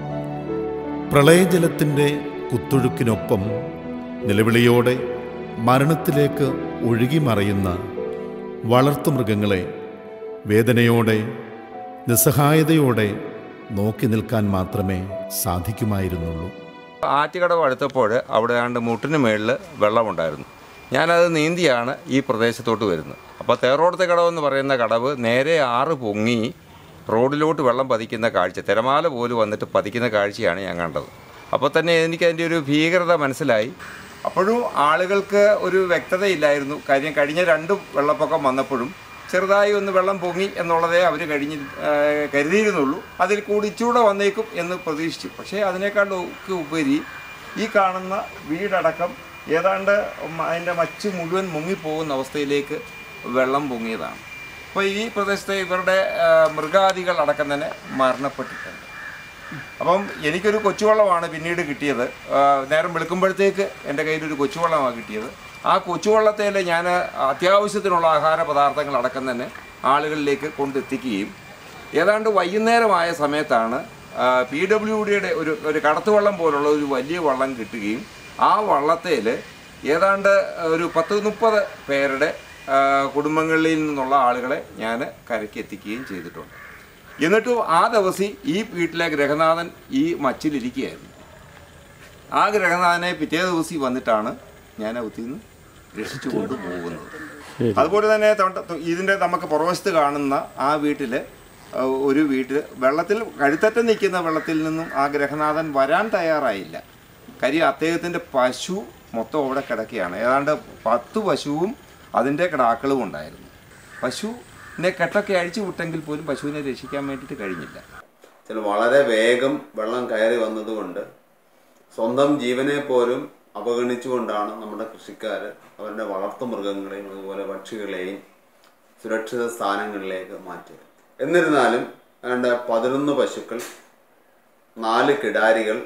പ്രളയജലത്തിൻ്റെ കുത്തൊഴുക്കിനൊപ്പം നിലവിളിയോടെ മരണത്തിലേക്ക് ഒഴുകിമറയുന്ന വളർത്തുമൃഗങ്ങളെ വേദനയോടെ നിസ്സഹായതയോടെ നോക്കി നിൽക്കാൻ മാത്രമേ സാധിക്കുമായിരുന്നുള്ളൂ ആറ്റുകടവ് അടുത്തപ്പോൾ അവിടെ ആണ്ട് മുട്ടിന് മേളിൽ വെള്ളമുണ്ടായിരുന്നു ഞാനത് നീന്തിയാണ് ഈ പ്രദേശത്തോട്ട് വരുന്നത് അപ്പോൾ തേറോടത്തെ കടവ് എന്ന് പറയുന്ന കടവ് നേരെ ആറ് പൊങ്ങി റോഡിലോട്ട് വെള്ളം പതിക്കുന്ന കാഴ്ച തിരമാല പോലും വന്നിട്ട് പതിക്കുന്ന കാഴ്ചയാണ് ഞാൻ കണ്ടത് അപ്പോൾ തന്നെ എനിക്ക് അതിൻ്റെ ഒരു ഭീകരത മനസ്സിലായി അപ്പോഴും ആളുകൾക്ക് ഒരു വ്യക്തതയില്ലായിരുന്നു കാര്യം കഴിഞ്ഞ രണ്ട് വെള്ളപ്പൊക്കം വന്നപ്പോഴും ചെറുതായി ഒന്ന് വെള്ളം പൊങ്ങി എന്നുള്ളതേ അവർ കഴിഞ്ഞ് ആ, കരുതിയിരുന്നുള്ളൂ അതിൽ കൂടി ചൂടെ വന്നേക്കും എന്ന് പ്രതീക്ഷിച്ചു പക്ഷേ അതിനേക്കാളൊക്കെ ഉപരി ഈ കാണുന്ന വീടടക്കം ഏതാണ്ട് മ- അതിൻ്റെ മച്ച് മുഴുവൻ മുങ്ങിപ്പോകുന്ന അവസ്ഥയിലേക്ക് വെള്ളം പൊങ്ങിയതാണ് അപ്പോൾ ഈ പ്രദേശത്തെ ഇവരുടെ ആ, മൃഗാദികൾ അടക്കം തന്നെ മരണപ്പെട്ടിട്ടുണ്ട് അപ്പം എനിക്കൊരു കൊച്ചുവള്ളമാണ് പിന്നീട് കിട്ടിയത് ആ, നേരം വെളുക്കുമ്പോഴത്തേക്ക് എൻ്റെ കയ്യിലൊരു കൊച്ചുവള്ളമാണ് കിട്ടിയത് ആ കൊച്ചുവള്ളത്തിൽ ഞാൻ അത്യാവശ്യത്തിനുള്ള ആഹാര പദാർത്ഥങ്ങൾ അടക്കം തന്നെ ആളുകളിലേക്ക് കൊണ്ടെത്തിക്കുകയും ഏതാണ്ട് വൈകുന്നേരമായ സമയത്താണ് പി ഡബ്ല്യു ഡിയുടെ ഒരു ഒരു കടത്തുവള്ളം പോലുള്ള ഒരു വലിയ വള്ളം കിട്ടുകയും ആ വള്ളത്തിൽ ഏതാണ്ട് ഒരു പത്ത് മുപ്പത് പേരുടെ ആ, കുടുംബങ്ങളിൽ നിന്നുള്ള ആളുകളെ ഞാൻ കരയ്ക്ക് എത്തിക്കുകയും ചെയ്തിട്ടുണ്ട് എന്നിട്ടും ആ ദിവസം ഈ വീട്ടിലെ ഗ്രഹനാഥൻ ഈ മച്ചിലിരിക്കുകയായിരുന്നു ആ ഗ്രഹനാഥനെ പിറ്റേ ദിവസം വന്നിട്ടാണ് ഞാൻ അവത്തിൽ നിന്ന് രക്ഷിച്ചു കൊണ്ടുപോകുന്നത് അതുപോലെ തന്നെ തൊണ്ട- ഇതിൻ്റെ നമുക്ക് പുറവശത്ത് കാണുന്ന ആ വീട്ടിൽ ഒരു വീട്ടിൽ വെള്ളത്തിൽ കഴുത്തറ്റം നിൽക്കുന്ന വെള്ളത്തിൽ നിന്നും ആ ഗ്രഹനാഥൻ വരാൻ തയ്യാറായില്ല കാര്യം അദ്ദേഹത്തിൻ്റെ പശു മൊത്തം അവിടെ കിടക്കുകയാണ് ഏതാണ്ട് പത്ത് പശുവും അതിൻ്റെ കിടാക്കളും ഉണ്ടായിരുന്നു പശുവിനെ കെട്ടൊക്കെ അഴിച്ചു വിട്ടെങ്കിൽ പോലും പശുവിനെ രക്ഷിക്കാൻ വേണ്ടിയിട്ട് കഴിഞ്ഞില്ല ചില വളരെ വേഗം വെള്ളം കയറി വന്നതുകൊണ്ട് സ്വന്തം ജീവനെ പോലും അവഗണിച്ചുകൊണ്ടാണ് നമ്മുടെ കൃഷിക്കാർ അവരുടെ വളർത്തുമൃഗങ്ങളെയും അതുപോലെ പക്ഷികളെയും സുരക്ഷിത സ്ഥാനങ്ങളിലേക്ക് മാറ്റിയത് എന്നിരുന്നാലും ഏതാണ്ട് പതിനൊന്ന് പശുക്കൾ നാല് കിടാരികൾ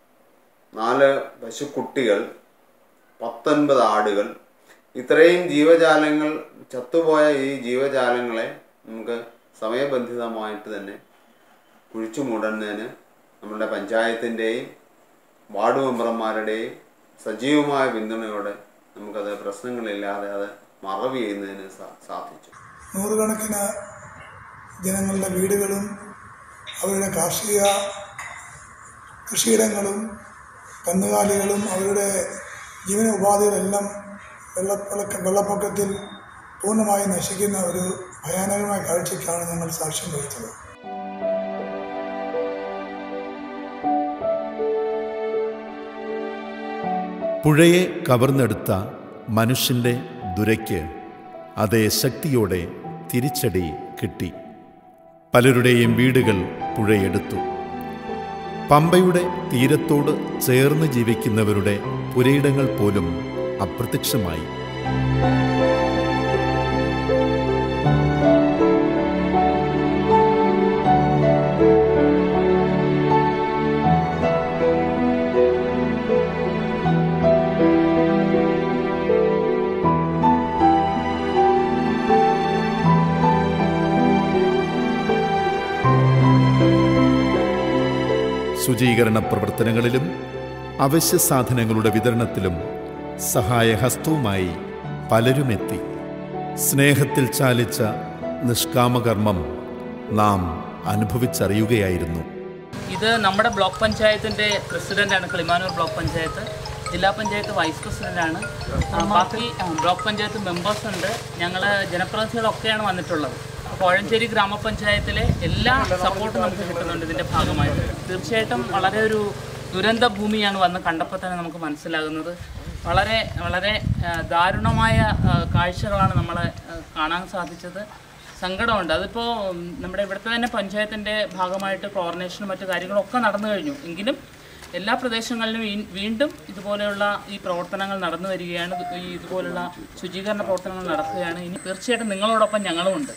നാല് പശുക്കുട്ടികൾ പത്തൊൻപത് ആടുകൾ ഇത്രയും ജീവജാലങ്ങൾ ചത്തുപോയ ഈ ജീവജാലങ്ങളെ നമുക്ക് സമയബന്ധിതമായിട്ട് തന്നെ കുഴിച്ചു മൂടുന്നതിന് നമ്മുടെ പഞ്ചായത്തിൻ്റെയും വാർഡ് മെമ്പർമാരുടെയും സജീവമായ പിന്തുണയോടെ നമുക്കത് പ്രശ്നങ്ങളില്ലാതെ അത് മറവ് ചെയ്യുന്നതിന് സാ- സാധിച്ചു നൂറുകണക്കിന് ജനങ്ങളുടെ വീടുകളും അവരുടെ കാർഷിക കൃഷിയിടങ്ങളും കന്നുകാലികളും അവരുടെ ജീവന ഉപാധികളെല്ലാം വെള്ളപ്പൊക്ക വെള്ളപ്പൊക്കത്തിൽ പൂർണ്ണമായി നശിക്കുന്ന ഒരു ഭയാനകമായ കാഴ്ചയ്ക്കാണ് ഞങ്ങൾ സാക്ഷ്യം വഹിച്ചത് പുഴയെ കവർന്നെടുത്ത മനുഷ്യൻ്റെ ദുരയ്ക്ക് അതേ ശക്തിയോടെ തിരിച്ചടി കിട്ടി പലരുടെയും വീടുകൾ പുഴയെടുത്തു പമ്പയുടെ തീരത്തോട് ചേർന്ന് ജീവിക്കുന്നവരുടെ പുരയിടങ്ങൾ പോലും അപ്രത്യക്ഷമായി ശുചീകരണ പ്രവർത്തനങ്ങളിലും അവശ്യ സാധനങ്ങളുടെ വിതരണത്തിലും സഹായഹസ്തവുമായി പലരുമെത്തി സ്നേഹത്തിൽ ചാലിച്ച നിഷ്കാമകർമ്മം നാം അനുഭവിച്ചറിയുകയായിരുന്നു ഇത് നമ്മുടെ ബ്ലോക്ക് പഞ്ചായത്തിൻ്റെ പ്രസിഡൻ്റാണ് കിളിമാനൂർ ബ്ലോക്ക് പഞ്ചായത്ത് ജില്ലാ പഞ്ചായത്ത് വൈസ് പ്രസിഡൻ്റാണ് ആ, ബാക്കി ആ, ബ്ലോക്ക് പഞ്ചായത്ത് മെമ്പേഴ്സ് ഉണ്ട് ഞങ്ങൾ ജനപ്രതിനിധികളൊക്കെയാണ് വന്നിട്ടുള്ളത് കോഴഞ്ചേരി ഗ്രാമപഞ്ചായത്തിലെ എല്ലാ സപ്പോർട്ടും നമുക്ക് കിട്ടുന്നുണ്ട് ഇതിൻ്റെ ഭാഗമായിട്ട് തീർച്ചയായിട്ടും വളരെ ഒരു ദുരന്ത ഭൂമിയാണ് വന്ന് കണ്ടപ്പോൾ തന്നെ നമുക്ക് മനസ്സിലാകുന്നത് വളരെ വളരെ ആ, ദാരുണമായ ആ, കാഴ്ചകളാണ് നമ്മളെ ആ, കാണാൻ സാധിച്ചത് സങ്കടമുണ്ട് അതിപ്പോൾ നമ്മുടെ ഇവിടുത്തെ തന്നെ പഞ്ചായത്തിൻ്റെ ഭാഗമായിട്ട് ക്ലോറിനേഷനും മറ്റു കാര്യങ്ങളൊക്കെ നടന്നു കഴിഞ്ഞു എങ്കിലും എല്ലാ പ്രദേശങ്ങളിലും വീ- വീണ്ടും ഇതുപോലെയുള്ള ഈ പ്രവർത്തനങ്ങൾ നടന്നു വരികയാണ് ഇത് ഈ ഇതുപോലുള്ള ശുചീകരണ പ്രവർത്തനങ്ങൾ നടക്കുകയാണ് ഇനി തീർച്ചയായിട്ടും നിങ്ങളോടൊപ്പം ഞങ്ങളുമുണ്ട്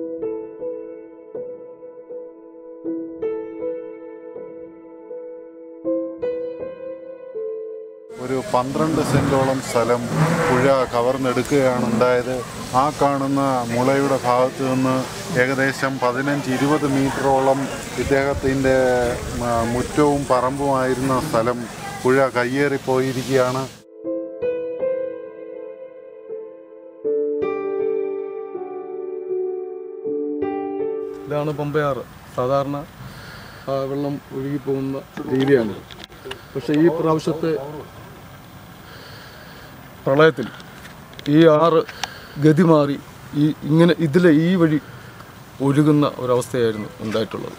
ഒരു പന്ത്രണ്ട് സെന്റോളം സ്ഥലം പുഴ കവർന്നെടുക്കുകയാണ് ഉണ്ടായത് ആ കാണുന്ന മുളയുടെ ഭാഗത്ത് നിന്ന് ഏകദേശം പതിനഞ്ച് ഇരുപത് മീറ്ററോളം ഇദ്ദേഹത്തിൻ്റെ ആ, മുറ്റവും പറമ്പുമായിരുന്ന സ്ഥലം പുഴ കയ്യേറിപ്പോയിരിക്കുകയാണ് ഇതാണ് പമ്പയാറ് സാധാരണ ആ, വെള്ളം ഒഴുകിപ്പോകുന്ന രീതിയാണ് പക്ഷേ ഈ പ്രാവശ്യത്തെ പ്രളയത്തിൽ ഈ ആറ് ഗതി മാറി ഈ ഇങ്ങനെ ഇതിലെ ഈ വഴി ഒഴുകുന്ന ഒരവസ്ഥയായിരുന്നു ഉണ്ടായിട്ടുള്ളത്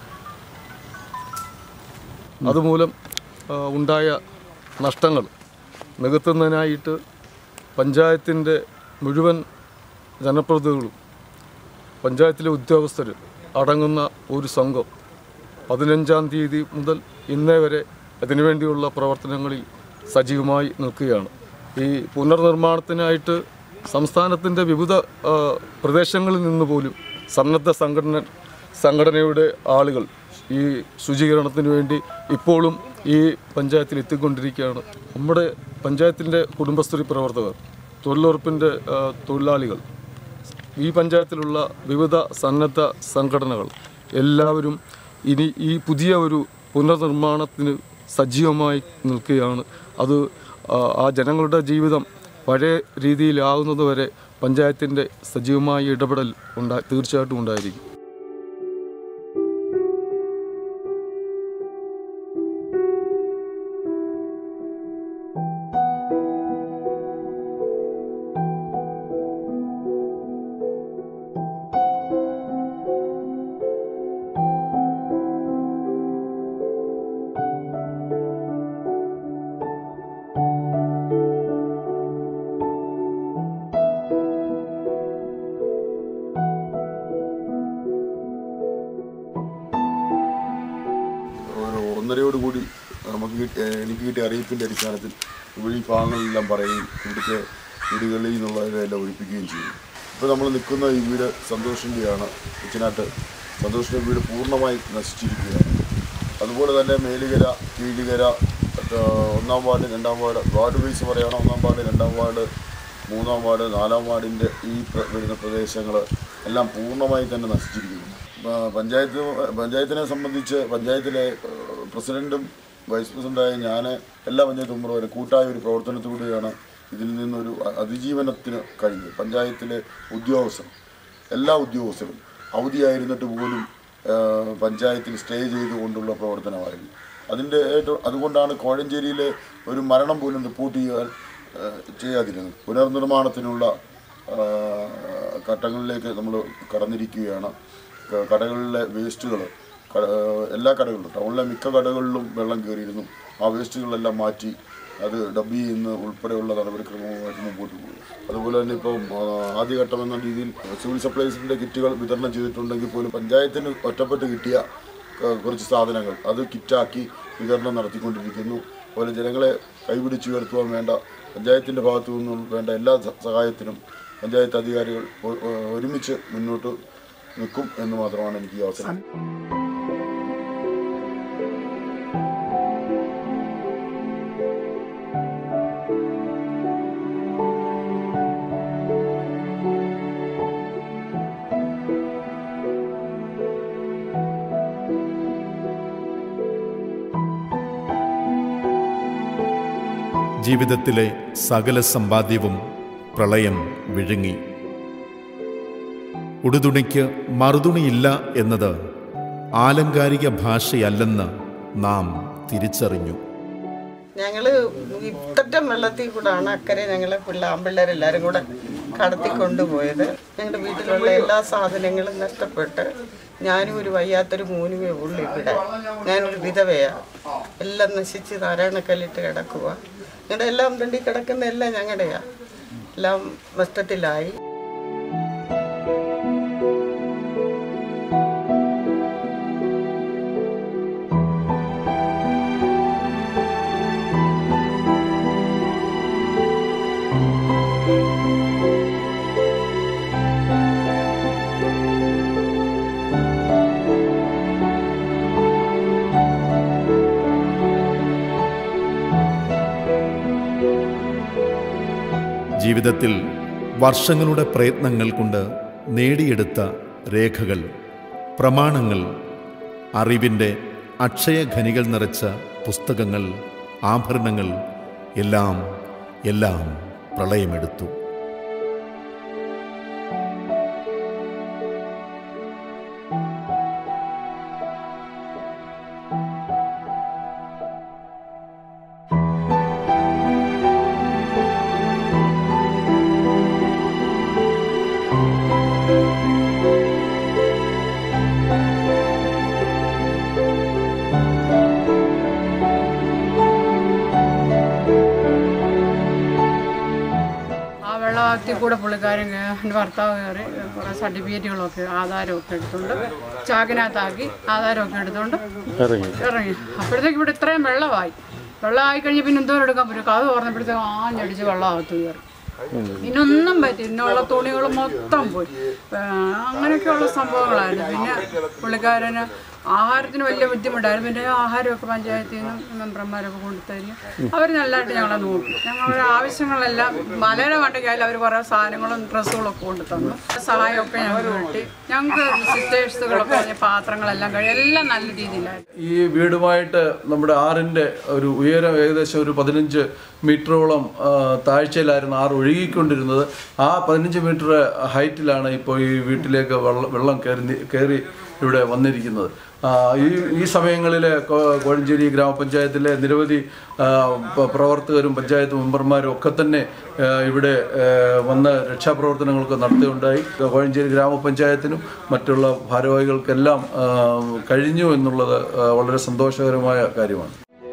അതുമൂലം ആ, ഉണ്ടായ നഷ്ടങ്ങൾ നികത്തുന്നതിനായിട്ട് പഞ്ചായത്തിൻ്റെ മുഴുവൻ ജനപ്രതിനിധികളും പഞ്ചായത്തിലെ ഉദ്യോഗസ്ഥർ അടങ്ങുന്ന ഒരു സംഘം പതിനഞ്ചാം തീയതി മുതൽ ഇന്നേ വരെ അതിനുവേണ്ടിയുള്ള പ്രവർത്തനങ്ങളിൽ സജീവമായി നിൽക്കുകയാണ് ഈ പുനർനിർമ്മാണത്തിനായിട്ട് സംസ്ഥാനത്തിൻ്റെ വിവിധ ആ, പ്രദേശങ്ങളിൽ നിന്ന് പോലും സന്നദ്ധ സംഘടന സംഘടനയുടെ ആളുകൾ ഈ ശുചീകരണത്തിന് വേണ്ടി ഇപ്പോഴും ഈ പഞ്ചായത്തിൽ എത്തിക്കൊണ്ടിരിക്കുകയാണ് നമ്മുടെ പഞ്ചായത്തിൻ്റെ കുടുംബശ്രീ പ്രവർത്തകർ തൊഴിലുറപ്പിൻ്റെ ആ, തൊഴിലാളികൾ ഈ പഞ്ചായത്തിലുള്ള വിവിധ സന്നദ്ധ സംഘടനകൾ എല്ലാവരും ഇനി ഈ പുതിയ ഒരു പുനർനിർമ്മാണത്തിന് സജീവമായി നിൽക്കുകയാണ് അത് ആ, ആ ജനങ്ങളുടെ ജീവിതം പഴയ രീതിയിലാകുന്നത് വരെ പഞ്ചായത്തിൻ്റെ സജീവമായ ഇടപെടൽ ഉണ്ടാ തീർച്ചയായിട്ടും ഉണ്ടായിരിക്കും ഒരു ഒന്നരയോട് കൂടി നമുക്ക് കിട്ടി- ഏഹ് എനിക്ക് കിട്ടിയ അറിയിപ്പിൻ്റെ അടിസ്ഥാനത്തിൽ ഇവിടെ ഈ ഭാഗങ്ങളിലെല്ലാം പറയുകയും ഇവിടുത്തെ വീടുകളിൽ നിന്നുള്ളവരെല്ലാം ഒഴിപ്പിക്കുകയും ചെയ്തു ഇപ്പോൾ നമ്മൾ നിൽക്കുന്ന ഈ വീട് സന്തോഷിൻ്റെയാണ് ഉച്ചനാട്ട് സന്തോഷിൻ്റെ വീട് പൂർണ്ണമായി നശിച്ചിരിക്കുകയാണ് അതുപോലെ തന്നെ മേലുകര കീഴുകര ഏഹ് ഒന്നാം വാർഡ് രണ്ടാം വാർഡ് വാർഡ് വൈസ് പറയുകയാണ് ഒന്നാം വാർഡ് രണ്ടാം വാർഡ് മൂന്നാം വാർഡ് നാലാം വാർഡിൻ്റെ ഈ പ്ര- വരുന്ന പ്രദേശങ്ങൾ എല്ലാം പൂർണ്ണമായി തന്നെ നശിച്ചിരിക്കുന്നു പ- പഞ്ചായത്ത് പഞ്ചായത്തിനെ സംബന്ധിച്ച് പഞ്ചായത്തിലെ ഏഹ്, പ്രസിഡന്റും വൈസ് പ്രസിഡന്റായ ഞാൻ എല്ലാ പഞ്ചായത്ത് മെമ്പർമാരും കൂട്ടായ ഒരു പ്രവർത്തനത്തിലൂടെയാണ് ഇതിൽ നിന്നൊരു അ- അതിജീവനത്തിന് കഴിഞ്ഞത് പഞ്ചായത്തിലെ ഉദ്യോഗസ്ഥർ എല്ലാ ഉദ്യോഗസ്ഥരും അവധിയായിരുന്നിട്ട് പോലും ഏഹ്, പഞ്ചായത്തിൽ സ്റ്റേ ചെയ്തുകൊണ്ടുള്ള പ്രവർത്തനമായിരുന്നു അതിൻ്റെ ഏറ്റവും അതുകൊണ്ടാണ് കോഴഞ്ചേരിയിലെ ഒരു മരണം പോലും റിപ്പോർട്ട് ചെയ്യാൻ ഏഹ്, ചെയ്യാതിരുന്നത് പുനർനിർമ്മാണത്തിനുള്ള ഏഹ്, ഘട്ടങ്ങളിലേക്ക് നമ്മൾ കടന്നിരിക്കുകയാണ് ക- കടകളിലെ വേസ്റ്റുകൾ എല്ലാ കടകളിലും ടൗണിലെ മിക്ക കടകളിലും വെള്ളം കയറിയിരുന്നു ആ വേസ്റ്റുകളെല്ലാം മാറ്റി അത് ഡബ് ചെയ്യുന്ന ഉൾപ്പെടെയുള്ള നടപടിക്രമവുമായിട്ട് മുമ്പോട്ട് പോയി അതുപോലെ തന്നെ ഇപ്പം ആ, ആദ്യഘട്ടം എന്ന രീതിയിൽ സിവിൽ സപ്ലൈസിൻ്റെ കിറ്റുകൾ വിതരണം ചെയ്തിട്ടുണ്ടെങ്കിൽ പോലും പഞ്ചായത്തിന് ഒറ്റപ്പെട്ട് കിട്ടിയ ആ, കുറച്ച് സാധനങ്ങൾ അത് കിറ്റാക്കി വിതരണം നടത്തിക്കൊണ്ടിരിക്കുന്നു അതുപോലെ ജനങ്ങളെ കൈപിടിച്ചുയർത്തുവാൻ വേണ്ട പഞ്ചായത്തിൻ്റെ ഭാഗത്തു നിന്നും വേണ്ട എല്ലാ സ- സഹായത്തിനും പഞ്ചായത്ത് അധികാരികൾ ഒ- ഒ- ഒരുമിച്ച് മുന്നോട്ട് നിൽക്കും എന്ന് മാത്രമാണ് എനിക്ക് ഈ അവസരം ജീവിതത്തിലെ സകല സമ്പാദ്യവും പ്രളയം വിഴുങ്ങി ഉടുതുണിക്ക് മറുതുണിയില്ല എന്നത് ആലങ്കാരിക ഭാഷയല്ലെന്ന് നാം തിരിച്ചറിഞ്ഞു ഞങ്ങള് ഇത്തറ്റം വെള്ളത്തിൽ കൂടാണ് അക്കരെ ഞങ്ങളെ പിള്ള ആമ്പിള്ളേരെല്ലാരും കൂടെ കടത്തി കൊണ്ടുപോയത് ഞങ്ങളുടെ വീട്ടിലുള്ള എല്ലാ സാധനങ്ങളും നഷ്ടപ്പെട്ട് ഞാനും ഒരു വയ്യാത്തൊരു മൂന്നുമേ ഉള്ളൂ ഇവിടെ ഞാനൊരു വിധവയാ എല്ലാം നശിച്ച് നാരായണക്കല്ലിട്ട് കിടക്കുക ഞങ്ങളുടെ എല്ലാം രണ്ടി കിടക്കുന്ന എല്ലാം ഞങ്ങളുടെയാ എല്ലാം നഷ്ടത്തിലായി ജീവിതത്തിൽ വർഷങ്ങളുടെ പ്രയത്നങ്ങൾ കൊണ്ട് നേടിയെടുത്ത രേഖകൾ പ്രമാണങ്ങൾ അറിവിൻ്റെ അക്ഷയഖനികൾ നിറച്ച പുസ്തകങ്ങൾ ആഭരണങ്ങൾ എല്ലാം എല്ലാം പ്രളയമെടുത്തു ആ വെള്ളത്തിൽ കൂടെ പുള്ളിക്കാരൻ കേ- എൻ്റെ ഭർത്താവ് കയറി കുറേ സർട്ടിഫിക്കറ്റുകളൊക്കെ ആധാരമൊക്കെ എടുത്തുകൊണ്ട് ചാക്കിനകത്താക്കി ആധാരമൊക്കെ എടുത്തുകൊണ്ട് ഇറങ്ങി ഇറങ്ങി അപ്പോഴത്തേക്ക് ഇവിടെ ഇത്രയും വെള്ളമായി വെള്ളമായി കഴിഞ്ഞ് പിന്നെ എന്തോരം എടുക്കാൻ പറ്റും കഥ തുറന്നപ്പോഴത്തേക്ക് ആഞ്ഞടിച്ച് വെള്ളമകത്ത് കയറി ഇതിനൊന്നും പറ്റി ഇതിനുള്ള തുണികൾ മൊത്തം പോയി ആ, അങ്ങനെയൊക്കെയുള്ള സംഭവങ്ങളായിരുന്നു പിന്നെ പുള്ളിക്കാരന് ആഹാരത്തിന് വലിയ ബുദ്ധിമുട്ടായിരുന്നു പിന്നെ ആഹാരമൊക്കെ പഞ്ചായത്തിൽ നിന്നും മെമ്പർമാരൊക്കെ കൊണ്ടുതരിക അവർ നല്ലതായിട്ട് ഞങ്ങളെ നോക്കി ഞങ്ങളുടെ ആവശ്യങ്ങളെല്ലാം മലയുടെ വണ്ടിക്കായാലും അവർ കുറേ സാധനങ്ങളും ഡ്രസ്സുകളും ഒക്കെ കൊണ്ടു തന്നു സഹായമൊക്കെ ഞങ്ങൾക്ക് കിട്ടി ഞങ്ങൾക്ക് സിസ്റ്റേഴ്സുകളൊക്കെ പറഞ്ഞ പാത്രങ്ങളെല്ലാം കഴിയും എല്ലാം നല്ല രീതിയിലായിരുന്നു ഈ വീടുമായിട്ട് നമ്മുടെ ആറിൻ്റെ ഒരു ഉയരം ഏകദേശം ഒരു പതിനഞ്ച് മീറ്ററോളം ആ, താഴ്ചയിലായിരുന്നു ആറ് ഒഴുകിക്കൊണ്ടിരുന്നത് ആ പതിനഞ്ച് മീറ്റർ ഹൈറ്റിലാണ് ഇപ്പോൾ ഈ വീട്ടിലേക്ക് വെള്ളം വെള്ളം കയറി നി- കയറി ഇവിടെ വന്നിരിക്കുന്നത് ആ, ഈ ഈ സമയങ്ങളിൽ കോഴഞ്ചേരി ഗ്രാമപഞ്ചായത്തിലെ നിരവധി ആ, പ- പ്രവർത്തകരും പഞ്ചായത്ത് മെമ്പർമാരും ഒക്കെ തന്നെ ആ, ഇവിടെ ആ, വന്ന് രക്ഷാപ്രവർത്തനങ്ങളൊക്കെ നടത്തുകയുണ്ടായി കോഴഞ്ചേരി ഗ്രാമപഞ്ചായത്തിനും മറ്റുള്ള ഭാരവാഹികൾക്കെല്ലാം ആ, കഴിഞ്ഞു എന്നുള്ളത് ആ, വളരെ സന്തോഷകരമായ കാര്യമാണ്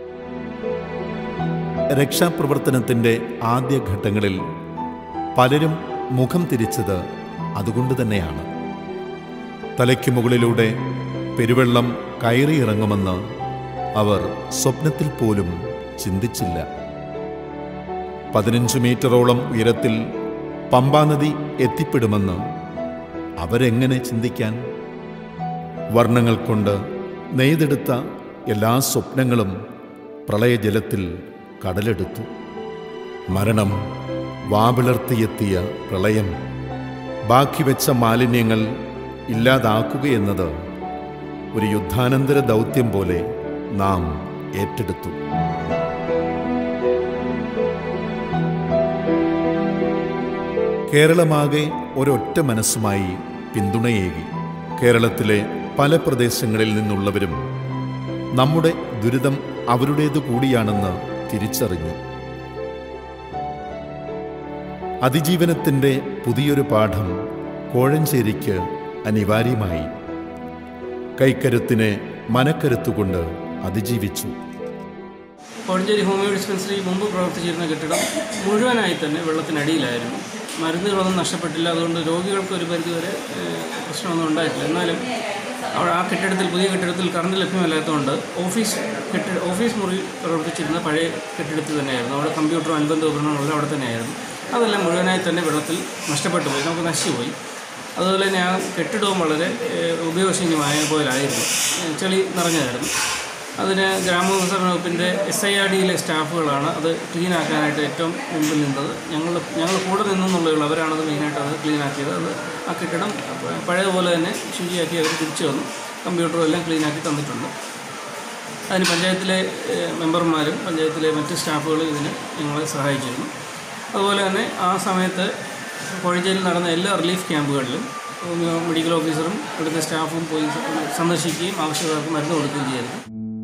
രക്ഷാപ്രവർത്തനത്തിൻ്റെ ആദ്യഘട്ടങ്ങളിൽ പലരും മുഖം തിരിച്ചത് അതുകൊണ്ട് തന്നെയാണ് തലയ്ക്ക് മുകളിലൂടെ പെരുവെള്ളം കയറിയിറങ്ങുമെന്ന് അവർ സ്വപ്നത്തിൽ പോലും ചിന്തിച്ചില്ല പതിനഞ്ച് മീറ്ററോളം ഉയരത്തിൽ പമ്പാനദി എത്തിപ്പെടുമെന്ന് അവരെങ്ങനെ ചിന്തിക്കാൻ വർണ്ണങ്ങൾ കൊണ്ട് നെയ്തെടുത്ത എല്ലാ സ്വപ്നങ്ങളും പ്രളയജലത്തിൽ കടലെടുത്തു മരണം വാവിളർത്തിയെത്തിയ പ്രളയം ബാക്കി വെച്ച മാലിന്യങ്ങൾ ഇല്ലാതാക്കുകയെന്നത് ഒരു യുദ്ധാനന്തര ദൗത്യം പോലെ നാം ഏറ്റെടുത്തു കേരളമാകെ ഒരൊറ്റ മനസ്സുമായി പിന്തുണയേകി കേരളത്തിലെ പല പ്രദേശങ്ങളിൽ നിന്നുള്ളവരും നമ്മുടെ ദുരിതം അവരുടേതു കൂടിയാണെന്ന് തിരിച്ചറിഞ്ഞു അതിജീവനത്തിൻ്റെ പുതിയൊരു പാഠം കോഴഞ്ചേരിക്ക് അനിവാര്യമായി കൈക്കരുത്തിനെ മനക്കരുത്തുകൊണ്ട് അതിജീവിച്ചു കോഴഞ്ചേരി ഹോമിയോ ഡിസ്പെൻസറി മുമ്പ് പ്രവർത്തിച്ചിരുന്ന കെട്ടിടം മുഴുവനായി തന്നെ വെള്ളത്തിനടിയിലായിരുന്നു മരുന്നുകളൊന്നും നഷ്ടപ്പെട്ടില്ല അതുകൊണ്ട് രോഗികൾക്ക് ഒരു പരിധിവരെ ഏഹ്, പ്രശ്നമൊന്നും ഉണ്ടായിട്ടില്ല എന്നാലും അവിടെ ആ കെട്ടിടത്തിൽ പുതിയ കെട്ടിടത്തിൽ കറണ്ട് ലഭ്യമല്ലാത്തതുകൊണ്ട് ഓഫീസ് കെട്ടിട ഓഫീസ് മുറി പ്രവർത്തിച്ചിരുന്ന പഴയ കെട്ടിടത്തിൽ തന്നെയായിരുന്നു അവിടെ കമ്പ്യൂട്ടറും അനുബന്ധ ഉപകരണങ്ങളും അവിടെ തന്നെയായിരുന്നു അതെല്ലാം മുഴുവനായി തന്നെ വെള്ളത്തിൽ നഷ്ടപ്പെട്ടു പോയി നമുക്ക് നശിച്ചുപോയി അതുപോലെ തന്നെ ആ കെട്ടിടവും വളരെ ഏഹ്, ഉപയോഗശൂന്യമായ പോലായിരുന്നു ഏഹ്, ചെളി നിറഞ്ഞതായിരുന്നു അതിന് ഗ്രാമവികസന വകുപ്പിൻ്റെ എസ് ഐ ആർ ഡിയിലെ സ്റ്റാഫുകളാണ് അത് ക്ലീൻ ആക്കാനായിട്ട് ഏറ്റവും മുമ്പിൽ നിന്നത് ഞങ്ങൾ ഞങ്ങൾ കൂടെ നിന്നെന്നുള്ളൂ അവരാണത് മെയിനായിട്ട് അത് ക്ലീൻ ആക്കിയത് അത് ആ കെട്ടിടം പഴയതുപോലെ തന്നെ ശുചിയാക്കി അവർ തിരിച്ചു വന്നു കമ്പ്യൂട്ടറും എല്ലാം ക്ലീൻ ആക്കി തന്നിട്ടുണ്ട് അതിന് പഞ്ചായത്തിലെ ഏഹ്, മെമ്പർമാരും പഞ്ചായത്തിലെ മറ്റ് സ്റ്റാഫുകളും ഇതിന് ഞങ്ങളെ സഹായിച്ചിരുന്നു അതുപോലെ തന്നെ ആ സമയത്ത് കോഴഞ്ചേരിയിൽ നടന്ന എല്ലാ റിലീഫ് ക്യാമ്പുകളിലും ഹോമിയോ മെഡിക്കൽ ഓഫീസറും ഇവിടുത്തെ സ്റ്റാഫും പോയി സന്ദർശിക്കുകയും ആവശ്യക്കാർക്ക് മരുന്ന് കൊടുക്കുകയും ചെയ്തിരുന്നു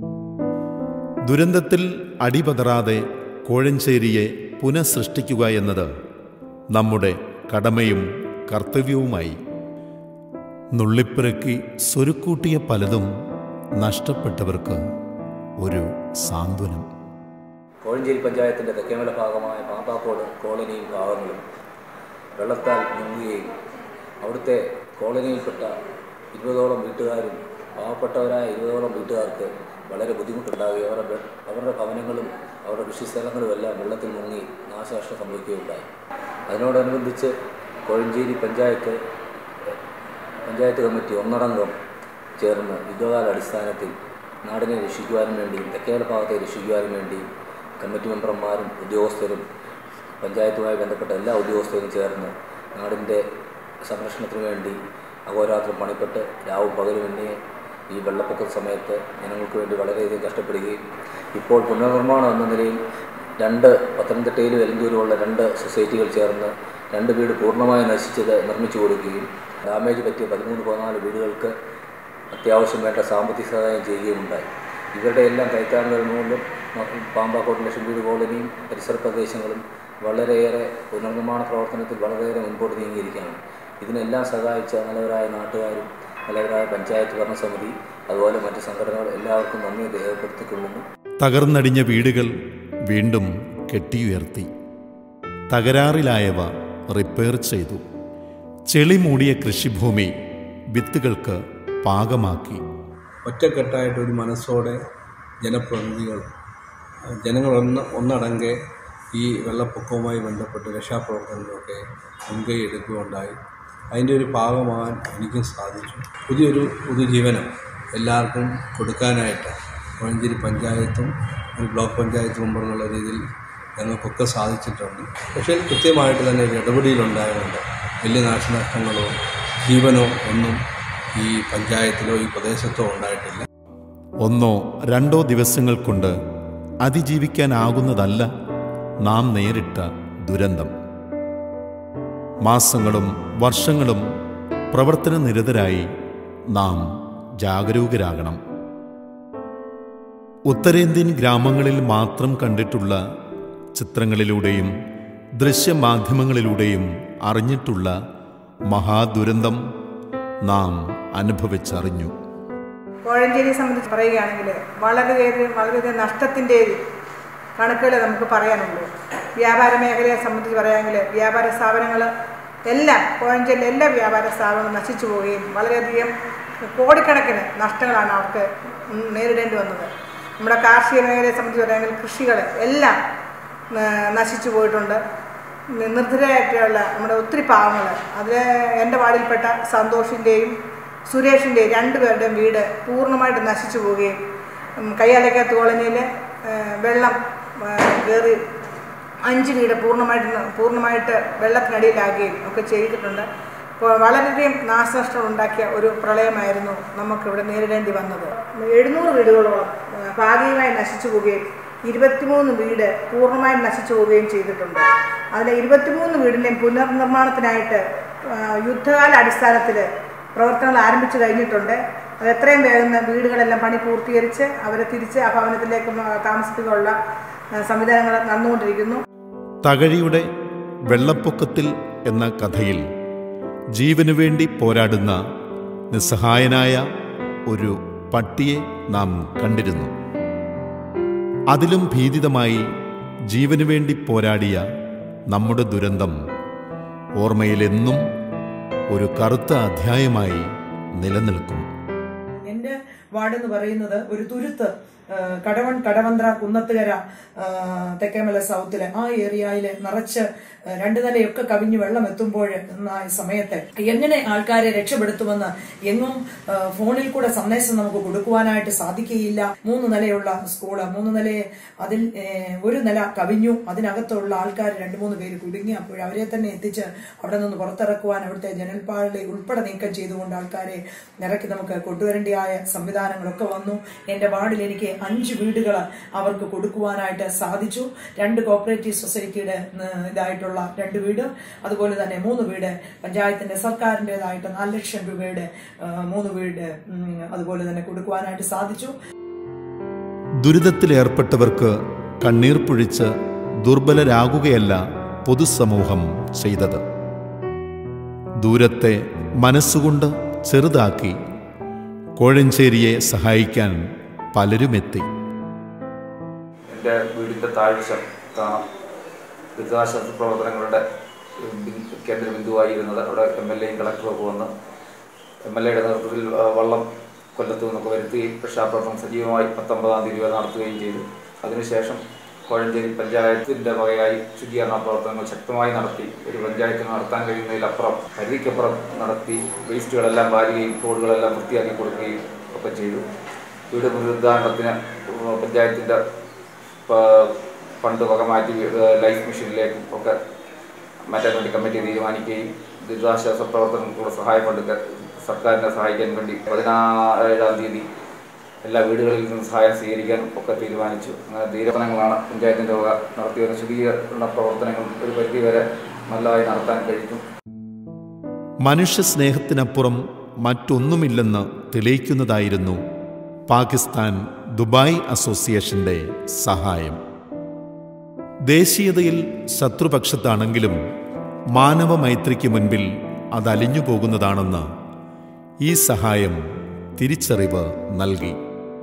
ദുരന്തത്തിൽ അടിപതറാതെ കോഴഞ്ചേരിയെ പുനഃസൃഷ്ടിക്കുക എന്നത് നമ്മുടെ കടമയും കർത്തവ്യവുമായി നുള്ളിപ്പെറുക്കി സ്വരുക്കൂട്ടിയ പലതും നഷ്ടപ്പെട്ടവർക്ക് ഒരു സാന്ത്വനം കോഴഞ്ചേരി പഞ്ചായത്തിൻ്റെ തെക്കേമല ഭാഗമായ പാമ്പാക്കോട് കോളനിയും ഭാഗങ്ങളും വെള്ളത്താൽ മുങ്ങുകയും അവിടുത്തെ കോളനിയിൽപ്പെട്ട ഇരുപതോളം വീട്ടുകാരും പാവപ്പെട്ടവരായ ഇരുപതോളം വീട്ടുകാർക്ക് വളരെ ബുദ്ധിമുട്ടുണ്ടാവുകയും അവരുടെ വെ- അവരുടെ ഭവനങ്ങളും അവരുടെ കൃഷിസ്ഥലങ്ങളും എല്ലാം വെള്ളത്തിൽ മുങ്ങി നാശനഷ്ടം സംഭവിക്കുകയുണ്ടായി അതിനോടനുബന്ധിച്ച് കോഴഞ്ചേരി പഞ്ചായത്ത് പഞ്ചായത്ത് കമ്മിറ്റി ഒന്നടങ്കം ചേർന്ന് യുദ്ധകാല അടിസ്ഥാനത്തിൽ നാടിനെ രക്ഷിക്കുവാനും വേണ്ടിയും തെക്കേല ഭാഗത്തെ രക്ഷിക്കുവാനും വേണ്ടിയും കമ്മിറ്റി മെമ്പർമാരും ഉദ്യോഗസ്ഥരും പഞ്ചായത്തുമായി ബന്ധപ്പെട്ട എല്ലാ ഉദ്യോഗസ്ഥരും ചേർന്ന് നാടിൻ്റെ സംരക്ഷണത്തിന് വേണ്ടി അഹോരാത്രം പണിപ്പെട്ട് രാവും പകലുമെന്നേ ഈ വെള്ളപ്പൊക്ക സമയത്ത് ജനങ്ങൾക്ക് വേണ്ടി വളരെയധികം കഷ്ടപ്പെടുകയും ഇപ്പോൾ പുനർനിർമ്മാണം എന്ന നിലയിൽ രണ്ട് പത്തനംതിട്ടയിലും എലന്തൂരുമുള്ള രണ്ട് സൊസൈറ്റികൾ ചേർന്ന് രണ്ട് വീട് പൂർണ്ണമായി നശിച്ചത് നിർമ്മിച്ചു കൊടുക്കുകയും ഡാമേജ് പറ്റിയ പതിമൂന്ന് പതിനാല് വീടുകൾക്ക് അത്യാവശ്യം വേണ്ട സാമ്പത്തിക സഹായം ചെയ്യുകയുമുണ്ടായി ഇവരുടെ എല്ലാം കൈത്താങ്ങൽ മൂലം പാമ്പാക്കോട്ട് ലക്ഷം വീട് കോളനിയും പരിസര പ്രദേശങ്ങളും വളരെയേറെ പുനർനിർമ്മാണ പ്രവർത്തനത്തിൽ വളരെയേറെ മുൻപോട്ട് നീങ്ങിയിരിക്കുകയാണ് ഇതിനെല്ലാം സഹായിച്ച നല്ലവരായ നാട്ടുകാരും നല്ലവരായ പഞ്ചായത്ത് ഭരണസമിതി അതുപോലെ മറ്റ് സംഘടനകൾ എല്ലാവർക്കും നന്ദി രേഖപ്പെടുത്തിക്കൊള്ളുന്നു തകർന്നടിഞ്ഞ വീടുകൾ വീണ്ടും കെട്ടിയുയർത്തി തകരാറിലായവ റിപ്പയർ ചെയ്തു ചെളി മൂടിയ കൃഷിഭൂമി വിത്തുകൾക്ക് പാകമാക്കി ഒറ്റക്കെട്ടായിട്ട് ഒരു മനസ്സോടെ ജനപ്രതിനിധികൾ ജനങ്ങൾ ഒന്ന് ഒന്നടങ്കെ ഈ വെള്ളപ്പൊക്കവുമായി ബന്ധപ്പെട്ട് രക്ഷാപ്രവർത്തനങ്ങളൊക്കെ മുൻകൈ എടുക്കുകയുണ്ടായി അതിൻ്റെ ഒരു ഭാഗമാകാൻ എനിക്കും സാധിച്ചു പുതിയൊരു പുതുജീവനം എല്ലാവർക്കും കൊടുക്കാനായിട്ട് കോഴഞ്ചേരി പഞ്ചായത്തും ഒരു ബ്ലോക്ക് പഞ്ചായത്ത് മെമ്പർ എന്നുള്ള രീതിയിൽ ഞങ്ങൾക്കൊക്കെ സാധിച്ചിട്ടുണ്ട് പക്ഷേ കൃത്യമായിട്ട് തന്നെ ഒരു ഇടപെടലുണ്ടായതുകൊണ്ട് വലിയ നാശനഷ്ടങ്ങളോ ജീവനോ ഒന്നും ഈ പഞ്ചായത്തിലോ ഈ പ്രദേശത്തോ ഉണ്ടായിട്ടില്ല ഒന്നോ രണ്ടോ ദിവസങ്ങൾ കൊണ്ട് അതിജീവിക്കാനാകുന്നതല്ല നാം നേരിട്ട ദുരന്തം മാസങ്ങളും വർഷങ്ങളും പ്രവർത്തന നിരതരായി നാം ജാഗരൂകരാകണം ഉത്തരേന്ത്യൻ ഗ്രാമങ്ങളിൽ മാത്രം കണ്ടിട്ടുള്ള ചിത്രങ്ങളിലൂടെയും ദൃശ്യമാധ്യമങ്ങളിലൂടെയും അറിഞ്ഞിട്ടുള്ള മഹാദുരന്തം നാം അനുഭവിച്ചറിഞ്ഞു കോഴഞ്ചേരിയെ സംബന്ധിച്ച് പറയുകയാണെങ്കിൽ വളരെയധികം വളരെയധികം നഷ്ടത്തിൻ്റെ കണക്കുകൾ നമുക്ക് പറയാനുള്ളൂ വ്യാപാര മേഖലയെ സംബന്ധിച്ച് പറയുകയാണെങ്കിൽ വ്യാപാര സ്ഥാപനങ്ങൾ എല്ലാം കോഴഞ്ചേരിയിലെ എല്ലാ വ്യാപാര സ്ഥാപനങ്ങളും നശിച്ചു പോവുകയും വളരെയധികം കോടിക്കണക്കിന് നഷ്ടങ്ങളാണ് അവർക്ക് നേരിടേണ്ടി വന്നത് നമ്മുടെ കാർഷിക മേഖലയെ സംബന്ധിച്ച് പറയുകയാണെങ്കിൽ കൃഷികൾ എല്ലാം നശിച്ചു പോയിട്ടുണ്ട് നിർദ്ധരായിട്ടുള്ള നമ്മുടെ ഒത്തിരി പാവങ്ങൾ അതിൽ എൻ്റെ വാർഡിൽപ്പെട്ട സന്തോഷിൻ്റെയും സുരേഷിൻ്റെയും രണ്ടുപേരുടെയും വീട് പൂർണ്ണമായിട്ട് നശിച്ചു പോവുകയും കയ്യാലക്കത്ത് കോളനിയിൽ വെള്ളം കയറി അഞ്ച് വീട് പൂർണ്ണമായിട്ട് പൂർണ്ണമായിട്ട് വെള്ളത്തിനടിയിലാകുകയും ഒക്കെ ചെയ്തിട്ടുണ്ട് അപ്പോൾ വളരെയധികം നാശനഷ്ടം ഉണ്ടാക്കിയ ഒരു പ്രളയമായിരുന്നു നമുക്കിവിടെ നേരിടേണ്ടി വന്നത് എഴുന്നൂറ് വീടുകളോളം ഭാഗികമായി നശിച്ചു പോവുകയും ഇരുപത്തിമൂന്ന് വീട് പൂർണ്ണമായും നശിച്ചു പോവുകയും ചെയ്തിട്ടുണ്ട് അതിലെ ഇരുപത്തിമൂന്ന് വീടിൻ്റെയും പുനർനിർമ്മാണത്തിനായിട്ട് യുദ്ധകാല അടിസ്ഥാനത്തിൽ പ്രവർത്തനങ്ങൾ ആരംഭിച്ചു കഴിഞ്ഞിട്ടുണ്ട് അത് എത്രയും വേഗം വീടുകളെല്ലാം പണി പൂർത്തീകരിച്ച് അവരെ തിരിച്ച് ആ ഭവനത്തിലേക്ക് താമസിപ്പിക്കാനുള്ള സംവിധാനങ്ങൾ നടന്നുകൊണ്ടിരിക്കുന്നു തകഴിയുടെ വെള്ളപ്പൊക്കത്തിൽ എന്ന കഥയിൽ ജീവനു വേണ്ടി പോരാടുന്ന നിസ്സഹായനായ ഒരു പട്ടിയെ നാം കണ്ടിരുന്നു അതിലും ഭീതിതമായി ജീവനു വേണ്ടി പോരാടിയ നമ്മുടെ ദുരന്തം ഓർമ്മയിലെന്നും ഒരു കറുത്ത അധ്യായമായി നിലനിൽക്കും എൻ്റെ വാർഡ് എന്ന് പറയുന്നത് ഒരു തുരുത്ത് കടവൺ കടവന്ത്ര കുന്നത്തുകര തെക്കേമല സൗത്തിലെ ആ ഏരിയയിൽ നിറച്ച് രണ്ടു നിലയൊക്കെ കവിഞ്ഞ് വെള്ളം എത്തുമ്പോൾ ആ സമയത്ത് എങ്ങനെ ആൾക്കാരെ രക്ഷപ്പെടുത്തുമെന്ന് എങ്ങും ഫോണിൽ കൂടെ സന്ദേശം നമുക്ക് കൊടുക്കുവാനായിട്ട് സാധിക്കുകയില്ല മൂന്ന് നിലയുള്ള സ്കൂള് മൂന്ന് നിലയെ അതിൽ ഒരു നില കവിഞ്ഞു അതിനകത്തുള്ള ആൾക്കാർ രണ്ടു മൂന്ന് പേര് കുടുങ്ങി അപ്പോൾ അവരെ തന്നെ എത്തിച്ച് അവിടെ നിന്ന് പുറത്തിറക്കുവാൻ അവിടുത്തെ ജനൽപ്പാളി ഉൾപ്പെടെ നീക്കം ചെയ്തുകൊണ്ട് ആൾക്കാരെ ഇറക്കി നമുക്ക് കൊണ്ടുവരേണ്ടിയായ സംവിധാനങ്ങളൊക്കെ വന്നു എൻ്റെ വാർഡിൽ എനിക്ക് അഞ്ച് വീടുകൾ അവർക്ക് കൊടുക്കുവാനായിട്ട് സാധിച്ചു രണ്ട് കോപ്പറേറ്റീവ് സൊസൈറ്റിയുടെ ഇതായിട്ടുള്ള രണ്ട് വീട് അതുപോലെ തന്നെ മൂന്ന് വീട് പഞ്ചായത്തിന്റെ സർക്കാരിൻ്റെതായിട്ട് നാല് ലക്ഷം രൂപയുടെ മൂന്ന് വീട് അതുപോലെ തന്നെ കൊടുക്കുവാനായിട്ട് സാധിച്ചു ദുരിതത്തിലേർപ്പെട്ടവർക്ക് കണ്ണീർ പൊഴിച്ച് ദുർബലരാകുകയല്ല പൊതുസമൂഹം ചെയ്തത് ദൂരത്തെ മനസ്സുകൊണ്ട് ചെറുതാക്കി കോഴഞ്ചേരിയെ സഹായിക്കാൻ പലരുമെത്തി എൻ്റെ വീടിൻ്റെ താഴ്ച കാണാം ദുരിതാശ്വാസ പ്രവർത്തനങ്ങളുടെ കേന്ദ്ര ബിന്ദുവായിരുന്നത് അവിടെ എം എൽ എയും കളക്ടറും ഒക്കെ വന്ന് എം എൽ എയുടെ നേതൃത്വത്തിൽ വള്ളം കൊല്ലത്തു നിന്നൊക്കെ വരുത്തുകയും രക്ഷാപ്രവർത്തനം സജീവമായി പത്തൊമ്പതാം തീയതി വരെ നടത്തുകയും ചെയ്തു അതിനുശേഷം കോഴഞ്ചേരി പഞ്ചായത്തിൻ്റെ വകയായി ശുചീകരണ പ്രവർത്തനങ്ങൾ ശക്തമായി നടത്തി ഒരു പഞ്ചായത്തിന് നടത്താൻ കഴിയുന്നതിലപ്പുറം പരിധിക്കപ്പുറം നടത്തി വേസ്റ്റുകളെല്ലാം വാരുകയും റോഡുകളെല്ലാം വൃത്തിയാക്കി കൊടുക്കുകയും ഒക്കെ ചെയ്തു വീട് പുനരുദ്ധാരണത്തിന് പഞ്ചായത്തിൻ്റെ ഫണ്ട് വക മാറ്റി ഏഹ് ലൈഫ് മിഷനിലേക്കും ഒക്കെ മാറ്റാൻ വേണ്ടി കമ്മിറ്റി തീരുമാനിക്കുകയും ദുരിതാശ്വാസ പ്രവർത്തനങ്ങൾക്കുള്ള സഹായ ഫണ്ട് ക- സർക്കാരിനെ സഹായിക്കാൻ വേണ്ടി പതിനാറാം തീയതി എല്ലാ വീടുകളിൽ നിന്നും സഹായം സ്വീകരിക്കാനും ഒക്കെ തീരുമാനിച്ചു അങ്ങനെ തീരുമാനങ്ങളാണ് പഞ്ചായത്തിൻ്റെ വക നടത്തിയ ശുദ്ധീകരണ പ്രവർത്തനങ്ങൾ ഒരു പരിധിവരെ നല്ലതായി നടത്താൻ കഴിഞ്ഞു മനുഷ്യ സ്നേഹത്തിനപ്പുറം മറ്റൊന്നുമില്ലെന്ന് തെളിയിക്കുന്നതായിരുന്നു പാകിസ്ഥാൻ ദുബായ് അസോസിയേഷന്റെ സഹായം ദേശീയതയിൽ ശത്രുപക്ഷത്താണെങ്കിലും മാനവ മൈത്രിക്ക് മുൻപിൽ അത് അലിഞ്ഞു പോകുന്നതാണെന്ന് ഈ സഹായം തിരിച്ചറിവ് നൽകി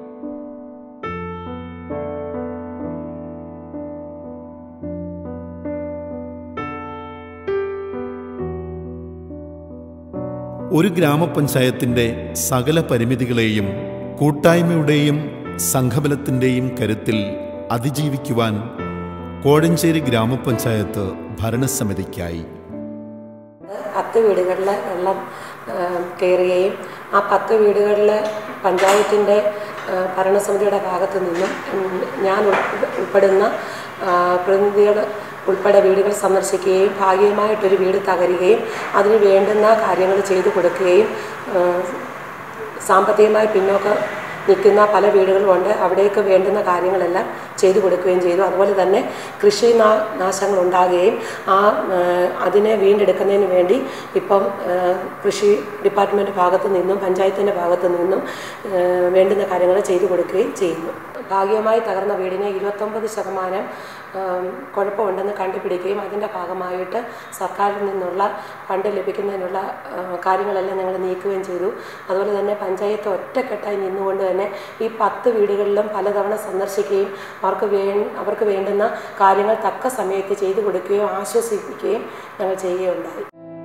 ഒരു ഗ്രാമപഞ്ചായത്തിന്റെ സകല പരിമിതികളെയും കൂട്ടായ്മയുടെയും സംഘബലത്തിന്റെയും കരുത്തിൽ അതിജീവിക്കുവാൻ കോഴഞ്ചേരി ഗ്രാമപഞ്ചായത്ത് ഭരണസമിതിക്കായി പത്ത് വീടുകളിൽ വെള്ളം ഏഹ്, കയറുകയും ആ പത്ത് വീടുകളിൽ പഞ്ചായത്തിൻ്റെ ഏഹ്, ഭരണസമിതിയുടെ ഭാഗത്തു നിന്നും ഉം, ഞാൻ ഉൾപ്പെ- ഉൾപ്പെടുന്ന ആ, പ്രതിനിധികൾ ഉൾപ്പെടെ വീടുകൾ സന്ദർശിക്കുകയും ഭാഗികമായിട്ടൊരു വീട് തകരുകയും അതിന് വേണ്ടുന്ന കാര്യങ്ങൾ ചെയ്തു കൊടുക്കുകയും ഏഹ്, സാമ്പത്തികമായി പിന്നോക്കം നിൽക്കുന്ന പല വീടുകളുമുണ്ട് അവിടേക്ക് വേണ്ടുന്ന കാര്യങ്ങളെല്ലാം ചെയ്തു കൊടുക്കുകയും ചെയ്തു അതുപോലെ തന്നെ കൃഷി നാ നാശങ്ങൾ ഉണ്ടാകുകയും ആ ഏഹ്, അതിനെ വീണ്ടെടുക്കുന്നതിന് വേണ്ടി ഇപ്പം ഏഹ്, കൃഷി ഡിപ്പാർട്ട്മെൻറ്റ് ഭാഗത്തു നിന്നും പഞ്ചായത്തിൻ്റെ ഭാഗത്തു നിന്നും ഏഹ്, വേണ്ടുന്ന കാര്യങ്ങൾ ചെയ്തു കൊടുക്കുകയും ചെയ്യുന്നു ഭാഗികമായി തകർന്ന വീടിന് ഇരുപത്തൊമ്പത് ശതമാനം ഏഹ്, കുഴപ്പമുണ്ടെന്ന് കണ്ടുപിടിക്കുകയും അതിൻ്റെ ഭാഗമായിട്ട് സർക്കാരിൽ നിന്നുള്ള ഫണ്ട് ലഭിക്കുന്നതിനുള്ള ഏഹ്, കാര്യങ്ങളെല്ലാം ഞങ്ങൾ നീക്കുകയും ചെയ്തു അതുപോലെ തന്നെ പഞ്ചായത്ത് ഒറ്റക്കെട്ടായി നിന്നുകൊണ്ട് തന്നെ ഈ പത്ത് വീടുകളിലും പലതവണ സന്ദർശിക്കുകയും അവർക്ക് വേ അവർക്ക് വേണ്ടുന്ന കാര്യങ്ങൾ തക്ക സമയത്ത് ചെയ്തു കൊടുക്കുകയും ആശ്വസിപ്പിക്കുകയും ഞങ്ങൾ ചെയ്യുകയുണ്ടായി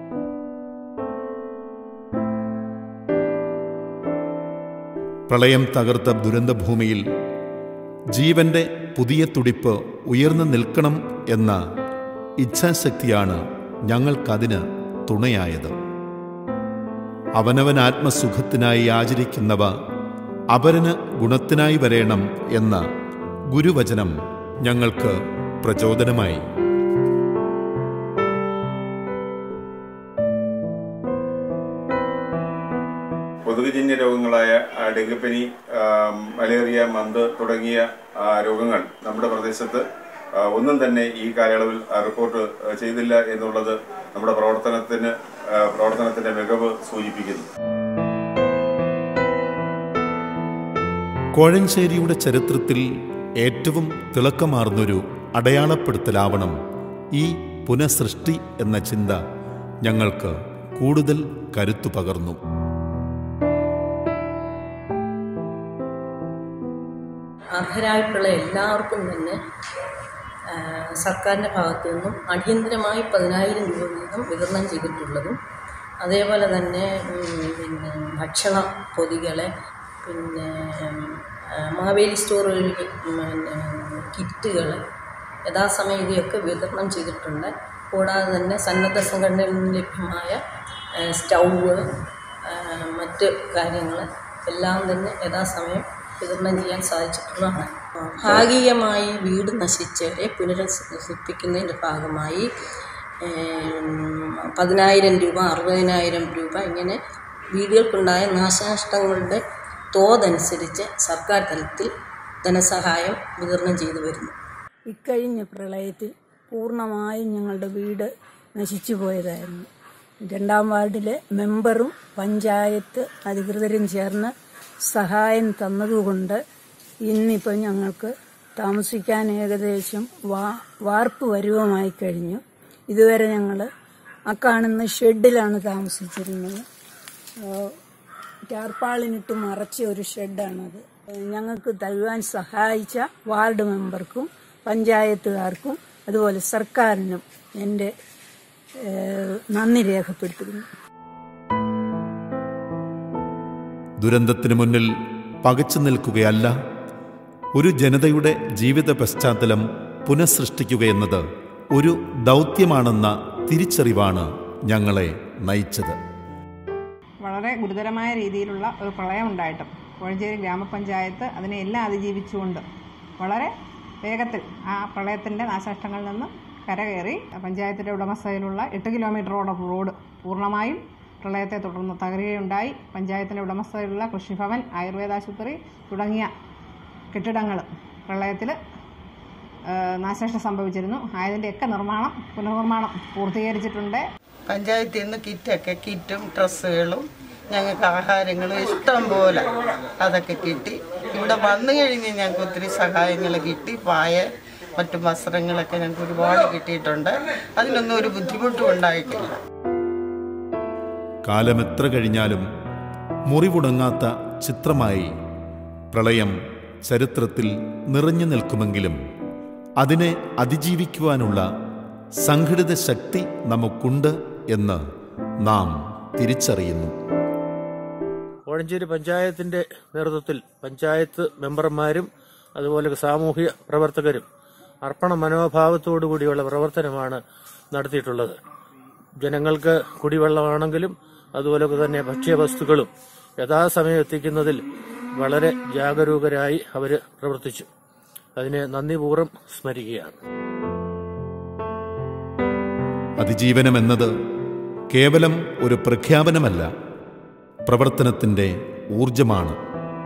പ്രളയം തകർത്ത ദുരന്തഭൂമിയിൽ ജീവന്റെ പുതിയ തുടിപ്പ് ഉയർന്നു നിൽക്കണം എന്ന ഇച്ഛാശക്തിയാണ് ഞങ്ങൾക്കതിന് തുണയായത് അവനവൻ ആത്മസുഖത്തിനായി ആചരിക്കുന്നവ അപരന് ഗുണത്തിനായി വരേണം എന്ന ഗുരുവചനം ഞങ്ങൾക്ക് പ്രചോദനമായി കൊതുകുജന്യ രോഗങ്ങളായ ആ, ഡെങ്കിപ്പനി ആ, മലേറിയ മന്ത് തുടങ്ങിയ ആ, രോഗങ്ങൾ നമ്മുടെ പ്രദേശത്ത് ആ, ഒന്നും തന്നെ ഈ കാലയളവിൽ ആ, റിപ്പോർട്ട് ആ, ചെയ്തില്ല എന്നുള്ളത് നമ്മുടെ പ്രവർത്തനത്തിന് ആ, പ്രവർത്തനത്തിന്റെ മികവ് സൂചിപ്പിക്കുന്നു കോഴഞ്ചേരിയുടെ ചരിത്രത്തിൽ ഏറ്റവും തിളക്കമാർന്നൊരു അടയാളപ്പെടുത്തലാവണം ഈ പുനഃസൃഷ്ടി എന്ന ചിന്ത ഞങ്ങൾക്ക് കൂടുതൽ കരുത്തു പകർന്നു അർഹരായിട്ടുള്ള എല്ലാവർക്കും തന്നെ ആ, സർക്കാരിൻ്റെ ഭാഗത്തു നിന്നും അടിയന്തരമായി പതിനായിരം രൂപ വീതം വിതരണം ചെയ്തിട്ടുള്ളതും അതേപോലെ തന്നെ ഉം, പിന്നെ ഭക്ഷണ പൊതികളെ പിന്നെ ആ, മാവേലി സ്റ്റോറുകളിൽ പിന്നെ കിറ്റുകൾ യഥാസമയം ഇവയൊക്കെ വിതരണം ചെയ്തിട്ടുണ്ട് കൂടാതെ തന്നെ സന്നദ്ധ സംഘടനയിൽ നിന്ന് ലഭ്യമായ ആ, സ്റ്റൗവ് ആ, മറ്റ് കാര്യങ്ങൾ എല്ലാം തന്നെ യഥാസമയം വിതരണം ചെയ്യാൻ സാധിച്ചിട്ടുള്ളതാണ് ഭാഗികമായി വീട് നശിച്ചവരെ പുനരധിപ്പിക്കുന്നതിൻ്റെ ഭാഗമായി ഏം, പതിനായിരം രൂപ അറുപതിനായിരം രൂപ ഇങ്ങനെ വീടുകൾക്കുണ്ടായ നാശനഷ്ടങ്ങളുടെ തോതനുസരിച്ച് സർക്കാർ തലത്തിൽ ധനസഹായം വിതരണം ചെയ്തു വരുന്നു ഇക്കഴിഞ്ഞ പ്രളയത്തിൽ പൂർണ്ണമായും ഞങ്ങളുടെ വീട് നശിച്ചു പോയതായിരുന്നു രണ്ടാം വാർഡിലെ മെമ്പറും പഞ്ചായത്ത് അധികൃതരും ചേർന്ന് സഹായം തന്നതുകൊണ്ട് ഇന്നിപ്പോൾ ഞങ്ങൾക്ക് താമസിക്കാൻ ഏകദേശം വാ വാർപ്പ് വരുവമായി കഴിഞ്ഞു ഇതുവരെ ഞങ്ങൾ ആ കാണുന്ന ഷെഡിലാണ് താമസിച്ചിരുന്നത് ഏഹ് ടാർപ്പാളിനിട്ട് മറച്ച ഒരു ഷെഡാണത് ഞങ്ങൾക്ക് തരുവാൻ സഹായിച്ച വാർഡ് മെമ്പർക്കും പഞ്ചായത്തുകാർക്കും അതുപോലെ സർക്കാരിനും എൻ്റെ ഏഹ് നന്ദി രേഖപ്പെടുത്തുന്നു ദുരന്തത്തിനു മുന്നിൽ പകച്ചു നിൽക്കുകയല്ല ഒരു ജനതയുടെ ജീവിത പശ്ചാത്തലം പുനഃസൃഷ്ടിക്കുകയെന്നത് ഒരു ദൗത്യമാണെന്ന തിരിച്ചറിവാണ് ഞങ്ങളെ നയിച്ചത് വളരെ ഗുരുതരമായ രീതിയിലുള്ള ഒരു പ്രളയം ഉണ്ടായിട്ടും കോഴഞ്ചേരി ഗ്രാമപഞ്ചായത്ത് അതിനെ എല്ലാം അതിജീവിച്ചുകൊണ്ട് വളരെ വേഗത്തിൽ ആ പ്രളയത്തിൻ്റെ നാശനഷ്ടങ്ങളിൽ നിന്ന് കരകയറി പഞ്ചായത്തിൻ്റെ ഉടമസ്ഥതയിലുള്ള എട്ട് കിലോമീറ്ററോളം റോഡ് പൂർണ്ണമായും പ്രളയത്തെ തുടർന്ന് തകരുകയുണ്ടായി പഞ്ചായത്തിൻ്റെ ഉടമസ്ഥതയിലുള്ള കൃഷിഭവൻ ആയുർവേദാശുപത്രി തുടങ്ങിയ കെട്ടിടങ്ങൾ പ്രളയത്തിൽ നാശനഷ്ടം സംഭവിച്ചിരുന്നു ആയതിൻ്റെയൊക്കെ നിർമ്മാണം പുനർനിർമ്മാണം പൂർത്തീകരിച്ചിട്ടുണ്ട് പഞ്ചായത്തിൽ നിന്ന് കിറ്റൊക്കെ കിറ്റും ഡ്രസ്സുകളും ഞങ്ങൾക്ക് ആഹാരങ്ങളും ഇഷ്ടം പോലെ അതൊക്കെ കിട്ടി ഇവിടെ വന്നു കഴിഞ്ഞ് ഞങ്ങൾക്ക് ഒത്തിരി സഹായങ്ങൾ കിട്ടി പായ മറ്റു വസ്ത്രങ്ങളൊക്കെ ഞങ്ങൾക്ക് ഒരുപാട് കിട്ടിയിട്ടുണ്ട് അതിനൊന്നും ഒരു ബുദ്ധിമുട്ടും ഉണ്ടായിട്ടില്ല കാലം എത്ര കഴിഞ്ഞാലും മുറിവുടങ്ങാത്ത ചിത്രമായി പ്രളയം ചരിത്രത്തിൽ നിറഞ്ഞു നിൽക്കുമെങ്കിലും അതിനെ അതിജീവിക്കുവാനുള്ള സംഘടിത ശക്തി നമുക്കുണ്ട് എന്ന് നാം തിരിച്ചറിയുന്നു കോഴഞ്ചേരി പഞ്ചായത്തിൻ്റെ നേതൃത്വത്തിൽ പഞ്ചായത്ത് മെമ്പർമാരും അതുപോലെ സാമൂഹ്യ പ്രവർത്തകരും അർപ്പണ മനോഭാവത്തോടു കൂടിയുള്ള പ്രവർത്തനമാണ് നടത്തിയിട്ടുള്ളത് ജനങ്ങൾക്ക് കുടിവെള്ളമാണെങ്കിലും അതുപോലെ തന്നെ ഭക്ഷ്യവസ്തുക്കളും യഥാസമയം എത്തിക്കുന്നതിൽ വളരെ ജാഗരൂകരായി അവർ പ്രവർത്തിച്ചു അതിനെ നന്ദിപൂർവ്വം സ്മരിക്കുകയാണ് അതിജീവനമെന്നത് കേവലം ഒരു പ്രഖ്യാപനമല്ല പ്രവർത്തനത്തിൻ്റെ ഊർജമാണ്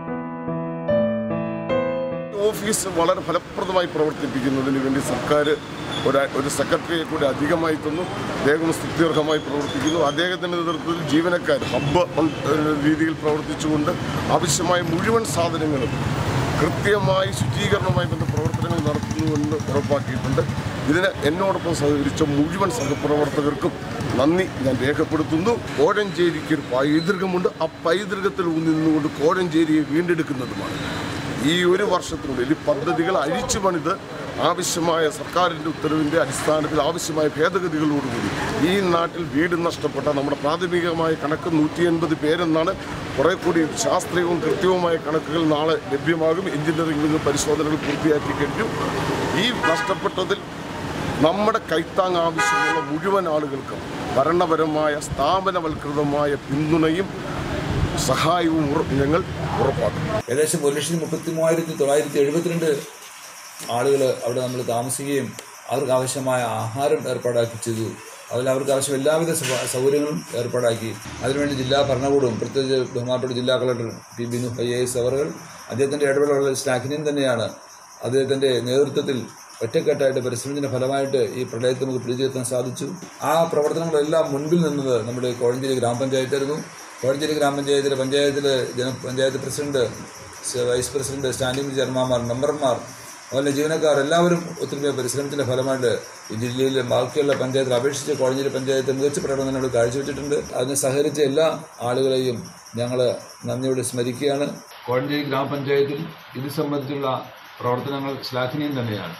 ഓഫീസ് വളരെ ഫലപ്രദമായി പ്രവർത്തിപ്പിക്കുന്നതിന് വേണ്ടി സർക്കാർ ഒരു ഒരു സെക്രട്ടറിയെ കൂടി അധികമായി തന്നു അദ്ദേഹം സ്തുത്യർഹമായി പ്രവർത്തിക്കുന്നു അദ്ദേഹത്തിൻ്റെ നേതൃത്വത്തിൽ ജീവനക്കാർ ഹബ്ബ് രീതിയിൽ പ്രവർത്തിച്ചുകൊണ്ട് ആവശ്യമായ മുഴുവൻ സാധനങ്ങളും കൃത്യമായി ശുചീകരണവുമായി ബന്ധ പ്രവർത്തനങ്ങൾ നടത്തുന്നുവെന്ന് ഉറപ്പാക്കിയിട്ടുണ്ട് ഇതിന് എന്നോടൊപ്പം സഹകരിച്ച മുഴുവൻ സഹപ്രവർത്തകർക്കും നന്ദി ഞാൻ രേഖപ്പെടുത്തുന്നു കോഴഞ്ചേരിക്ക് ഒരു പൈതൃകമുണ്ട് ആ പൈതൃകത്തിൽ നിന്നുകൊണ്ട് കോഴഞ്ചേരിയെ വീണ്ടെടുക്കുന്നതുമാണ് ഈ ഒരു വർഷത്തിനുള്ളിൽ ഈ പദ്ധതികൾ അഴിച്ചു പണിത് ആവശ്യമായ സർക്കാരിൻ്റെ ഉത്തരവിൻ്റെ അടിസ്ഥാനത്തിൽ ആവശ്യമായ ഭേദഗതികളോടുകൂടി ഈ നാട്ടിൽ വീട് നഷ്ടപ്പെട്ട നമ്മുടെ പ്രാഥമികമായ കണക്ക് നൂറ്റി എൺപത് പേരെന്നാണ് കുറെ കൂടി ശാസ്ത്രീയവും കൃത്യവുമായ കണക്കുകൾ നാളെ ലഭ്യമാകും എഞ്ചിനീയറിംഗ് പരിശോധനകൾ പൂർത്തിയാക്കി കഴിഞ്ഞു ഈ നഷ്ടപ്പെട്ടതിൽ നമ്മുടെ കൈത്താങ് ആവശ്യമുള്ള മുഴുവൻ ആളുകൾക്കും ഭരണപരമായ സ്ഥാപനവൽകൃതമായ പിന്തുണയും സഹായവും ഉറ- ഞങ്ങൾ ഉറപ്പാക്കും ഏകദേശം ഒരു ലക്ഷത്തി മുപ്പത്തി മൂവായിരത്തി തൊള്ളായിരത്തി എഴുപത്തിരണ്ട് ആളുകൾ അവിടെ നമ്മൾ താമസിക്കുകയും അവർക്ക് ആവശ്യമായ ആഹാരം ഏർപ്പാടാക്കി ചെയ്തു അതിൽ അവർക്ക് ആവശ്യം എല്ലാവിധ സൗ- സൗകര്യങ്ങളും ഏർപ്പാടാക്കി അതിനുവേണ്ടി ജില്ലാ ഭരണകൂടവും പ്രത്യേകിച്ച് ബഹുമാനപ്പെട്ട ജില്ലാ collector P Binu I A S അവറുകൾ അദ്ദേഹത്തിൻ്റെ ഇടപെടലുള്ള സ്റ്റാഫിനെയും തന്നെയാണ് അദ്ദേഹത്തിൻ്റെ നേതൃത്വത്തിൽ ഒറ്റക്കെട്ടായിട്ട് പരിശ്രമത്തിൻ്റെ ഫലമായിട്ട് ഈ പ്രളയത്തെ നമുക്ക് പിടിച്ചെത്താൻ സാധിച്ചു ആ പ്രവർത്തനങ്ങളെല്ലാം മുൻപിൽ നിന്നത് നമ്മുടെ കോഴഞ്ചേരി ഗ്രാമപഞ്ചായത്തായിരുന്നു കോഴഞ്ചേരി ഗ്രാമപഞ്ചായത്തിലെ പഞ്ചായത്തിലെ ജന പഞ്ചായത്ത് പ്രസിഡന്റ് സ- വൈസ് പ്രസിഡന്റ് സ്റ്റാൻഡിംഗ് ചെയർമാൻമാർ മെമ്പർമാർ അതുപോലെ ജീവനക്കാർ എല്ലാവരും ഒത്തിരി പരിശ്രമത്തിൻ്റെ ഫലമായിട്ട് ഈ ജില്ലയിലെ ബാക്കിയുള്ള പഞ്ചായത്തിൽ അപേക്ഷിച്ച് കോഴഞ്ചേരി പഞ്ചായത്ത് മികച്ച പ്രകടനം ഇവിടെ കാഴ്ചവെച്ചിട്ടുണ്ട് അതിന് സഹകരിച്ച എല്ലാ ആളുകളെയും ഞങ്ങൾ നന്ദിയോടെ സ്മരിക്കുകയാണ് കോഴഞ്ചേരി ഗ്രാമപഞ്ചായത്തിൽ ഇത് സംബന്ധിച്ചുള്ള പ്രവർത്തനങ്ങൾ ശ്ലാഘനീയം തന്നെയാണ്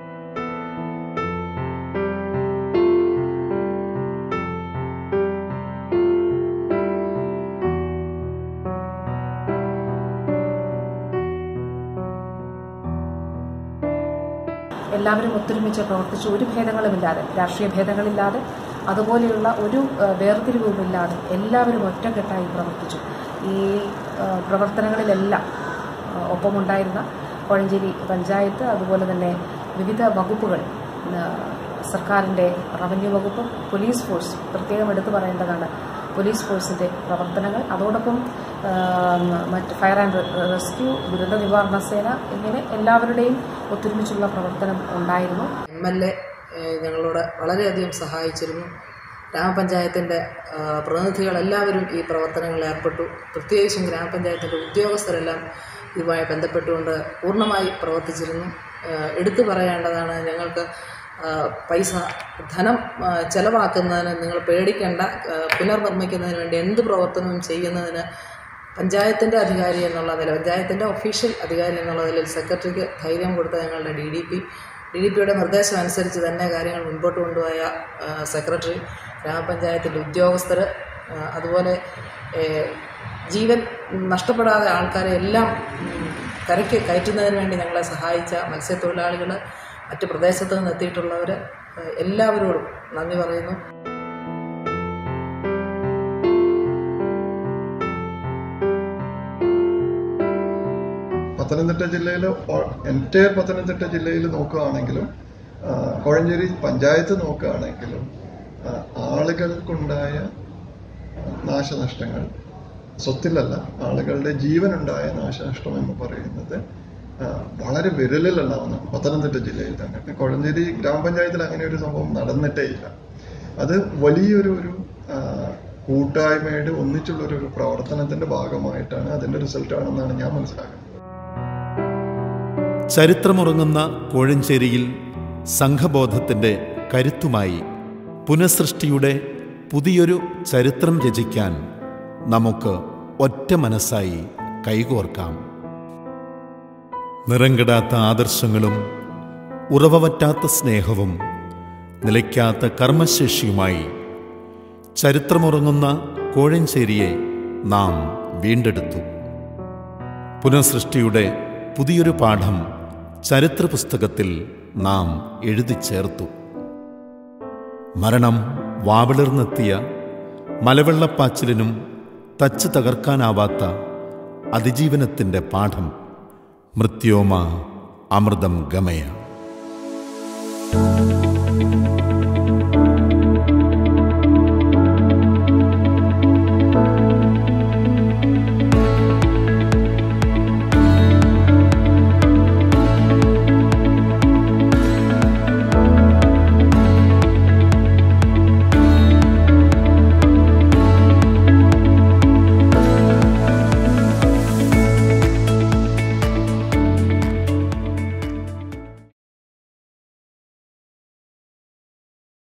എല്ലാവരും ഒത്തൊരുമിച്ച് പ്രവർത്തിച്ചു ഒരു ഭേദങ്ങളുമില്ലാതെ രാഷ്ട്രീയ ഭേദങ്ങളില്ലാതെ അതുപോലെയുള്ള ഒരു ഏഹ്, വേർതിരിവുമില്ലാതെ എല്ലാവരും ഒറ്റക്കെട്ടായി പ്രവർത്തിച്ചു ഈ ഏഹ്, പ്രവർത്തനങ്ങളിലെല്ലാം ഏഹ്, ഒപ്പമുണ്ടായിരുന്ന കോഴഞ്ചേരി പഞ്ചായത്ത് അതുപോലെ തന്നെ വിവിധ വകുപ്പുകൾ ഏഹ്, സർക്കാരിൻ്റെ റവന്യൂ വകുപ്പ് പോലീസ് ഫോഴ്സ് പ്രത്യേകം എടുത്തു പറയേണ്ടതാണ് പോലീസ് ഫോഴ്സിൻ്റെ പ്രവർത്തനങ്ങൾ അതോടൊപ്പം ഏഹ്, മറ്റ് ഫയർ ആൻഡ് റെസ്ക്യൂ ദുരന്ത നിവാരണ സേന ഇങ്ങനെ എല്ലാവരുടെയും ഒത്തൊരുമിച്ചുള്ള പ്രവർത്തനം ഉണ്ടായിരുന്നു എം എൽ എ ഞങ്ങളോട് വളരെയധികം സഹായിച്ചിരുന്നു ഗ്രാമപഞ്ചായത്തിൻ്റെ ആ, പ്രതിനിധികളെല്ലാവരും ഈ പ്രവർത്തനങ്ങളിൽ ഏർപ്പെട്ടു പ്രത്യേകിച്ചും ഗ്രാമപഞ്ചായത്തിൻ്റെ ഉദ്യോഗസ്ഥരെല്ലാം ഇതുമായി ബന്ധപ്പെട്ടുകൊണ്ട് പൂർണ്ണമായി പ്രവർത്തിച്ചിരുന്നു ആ, എടുത്തു പറയേണ്ടതാണ് ഞങ്ങൾക്ക് ആ, പൈസ ധനം ആ, ചെലവാക്കുന്നതിന് നിങ്ങൾ പേടിക്കേണ്ട ആ, പുനർനിർമ്മിക്കുന്നതിന് വേണ്ടി എന്ത് പ്രവർത്തനവും ചെയ്യുന്നതിന് പഞ്ചായത്തിൻ്റെ അധികാരി എന്നുള്ള നില പഞ്ചായത്തിൻ്റെ ഒഫീഷ്യൽ അധികാരി എന്നുള്ള നിലയിൽ സെക്രട്ടറിക്ക് ധൈര്യം കൊടുത്ത ഞങ്ങളുടെ D D P D D പിയുടെ നിർദ്ദേശം അനുസരിച്ച് തന്നെ കാര്യങ്ങൾ മുൻപോട്ട് കൊണ്ടുപോയ ആ, സെക്രട്ടറി ഗ്രാമപഞ്ചായത്തിൻ്റെ ഉദ്യോഗസ്ഥർ ആ, അതുപോലെ ഏ, ജീവൻ നഷ്ടപ്പെടാതെ ആൾക്കാരെ എല്ലാം ഉം, കരയ്ക്ക് കയറ്റുന്നതിന് വേണ്ടി ഞങ്ങളെ സഹായിച്ച മത്സ്യത്തൊഴിലാളികൾ മറ്റ് പ്രദേശത്ത് നിന്ന് എത്തിയിട്ടുള്ളവർ എല്ലാവരോടും നന്ദി പറയുന്നു പത്തനംതിട്ട ജില്ലയിൽ എൻറ്റയർ പത്തനംതിട്ട ജില്ലയിൽ നോക്കുകയാണെങ്കിലും ആ, കോഴഞ്ചേരി പഞ്ചായത്ത് നോക്കുകയാണെങ്കിലും ആ, ആളുകൾക്കുണ്ടായ നാശനഷ്ടങ്ങൾ സ്വത്തിലല്ല ആളുകളുടെ ജീവനുണ്ടായ നാശനഷ്ടം എന്ന് പറയുന്നത് ആ, വളരെ വിരലിലുണ്ടാവുന്ന പത്തനംതിട്ട ജില്ലയിൽ തന്നെ കോഴഞ്ചേരി ഗ്രാമപഞ്ചായത്തിൽ അങ്ങനെ ഒരു സംഭവം നടന്നിട്ടേ ഇല്ല അത് വലിയൊരു ഒരു ആ, കൂട്ടായ്മയുടെ ഒന്നിച്ചുള്ള ഒരു ഒരു പ്രവർത്തനത്തിന്റെ ഭാഗമായിട്ടാണ് അതിന്റെ റിസൾട്ട് ആണെന്നാണ് ഞാൻ മനസ്സിലാക്കുന്നത് ചരിത്രമുറങ്ങുന്ന കോഴഞ്ചേരിയിൽ സംഘബോധത്തിൻ്റെ കരുത്തുമായി പുനഃസൃഷ്ടിയുടെ പുതിയൊരു ചരിത്രം രചിക്കാൻ നമുക്ക് ഒറ്റ മനസ്സായി കൈകോർക്കാം നിറംകെടാത്ത ആദർശങ്ങളും ഉറവവറ്റാത്ത സ്നേഹവും നിലയ്ക്കാത്ത കർമ്മശേഷിയുമായി ചരിത്രമുറങ്ങുന്ന കോഴഞ്ചേരിയെ നാം വീണ്ടെടുത്തു പുനഃസൃഷ്ടിയുടെ പുതിയൊരു പാഠം ചരിത്ര പുസ്തകത്തിൽ നാം എഴുതി ചേർത്തു മരണം വാവിളിർന്നെത്തിയ മലവെള്ളപ്പാച്ചിലിനും തച്ച് തകർക്കാനാവാത്ത അതിജീവനത്തിൻ്റെ പാഠം മൃത്യോമ അമൃതം ഗമയ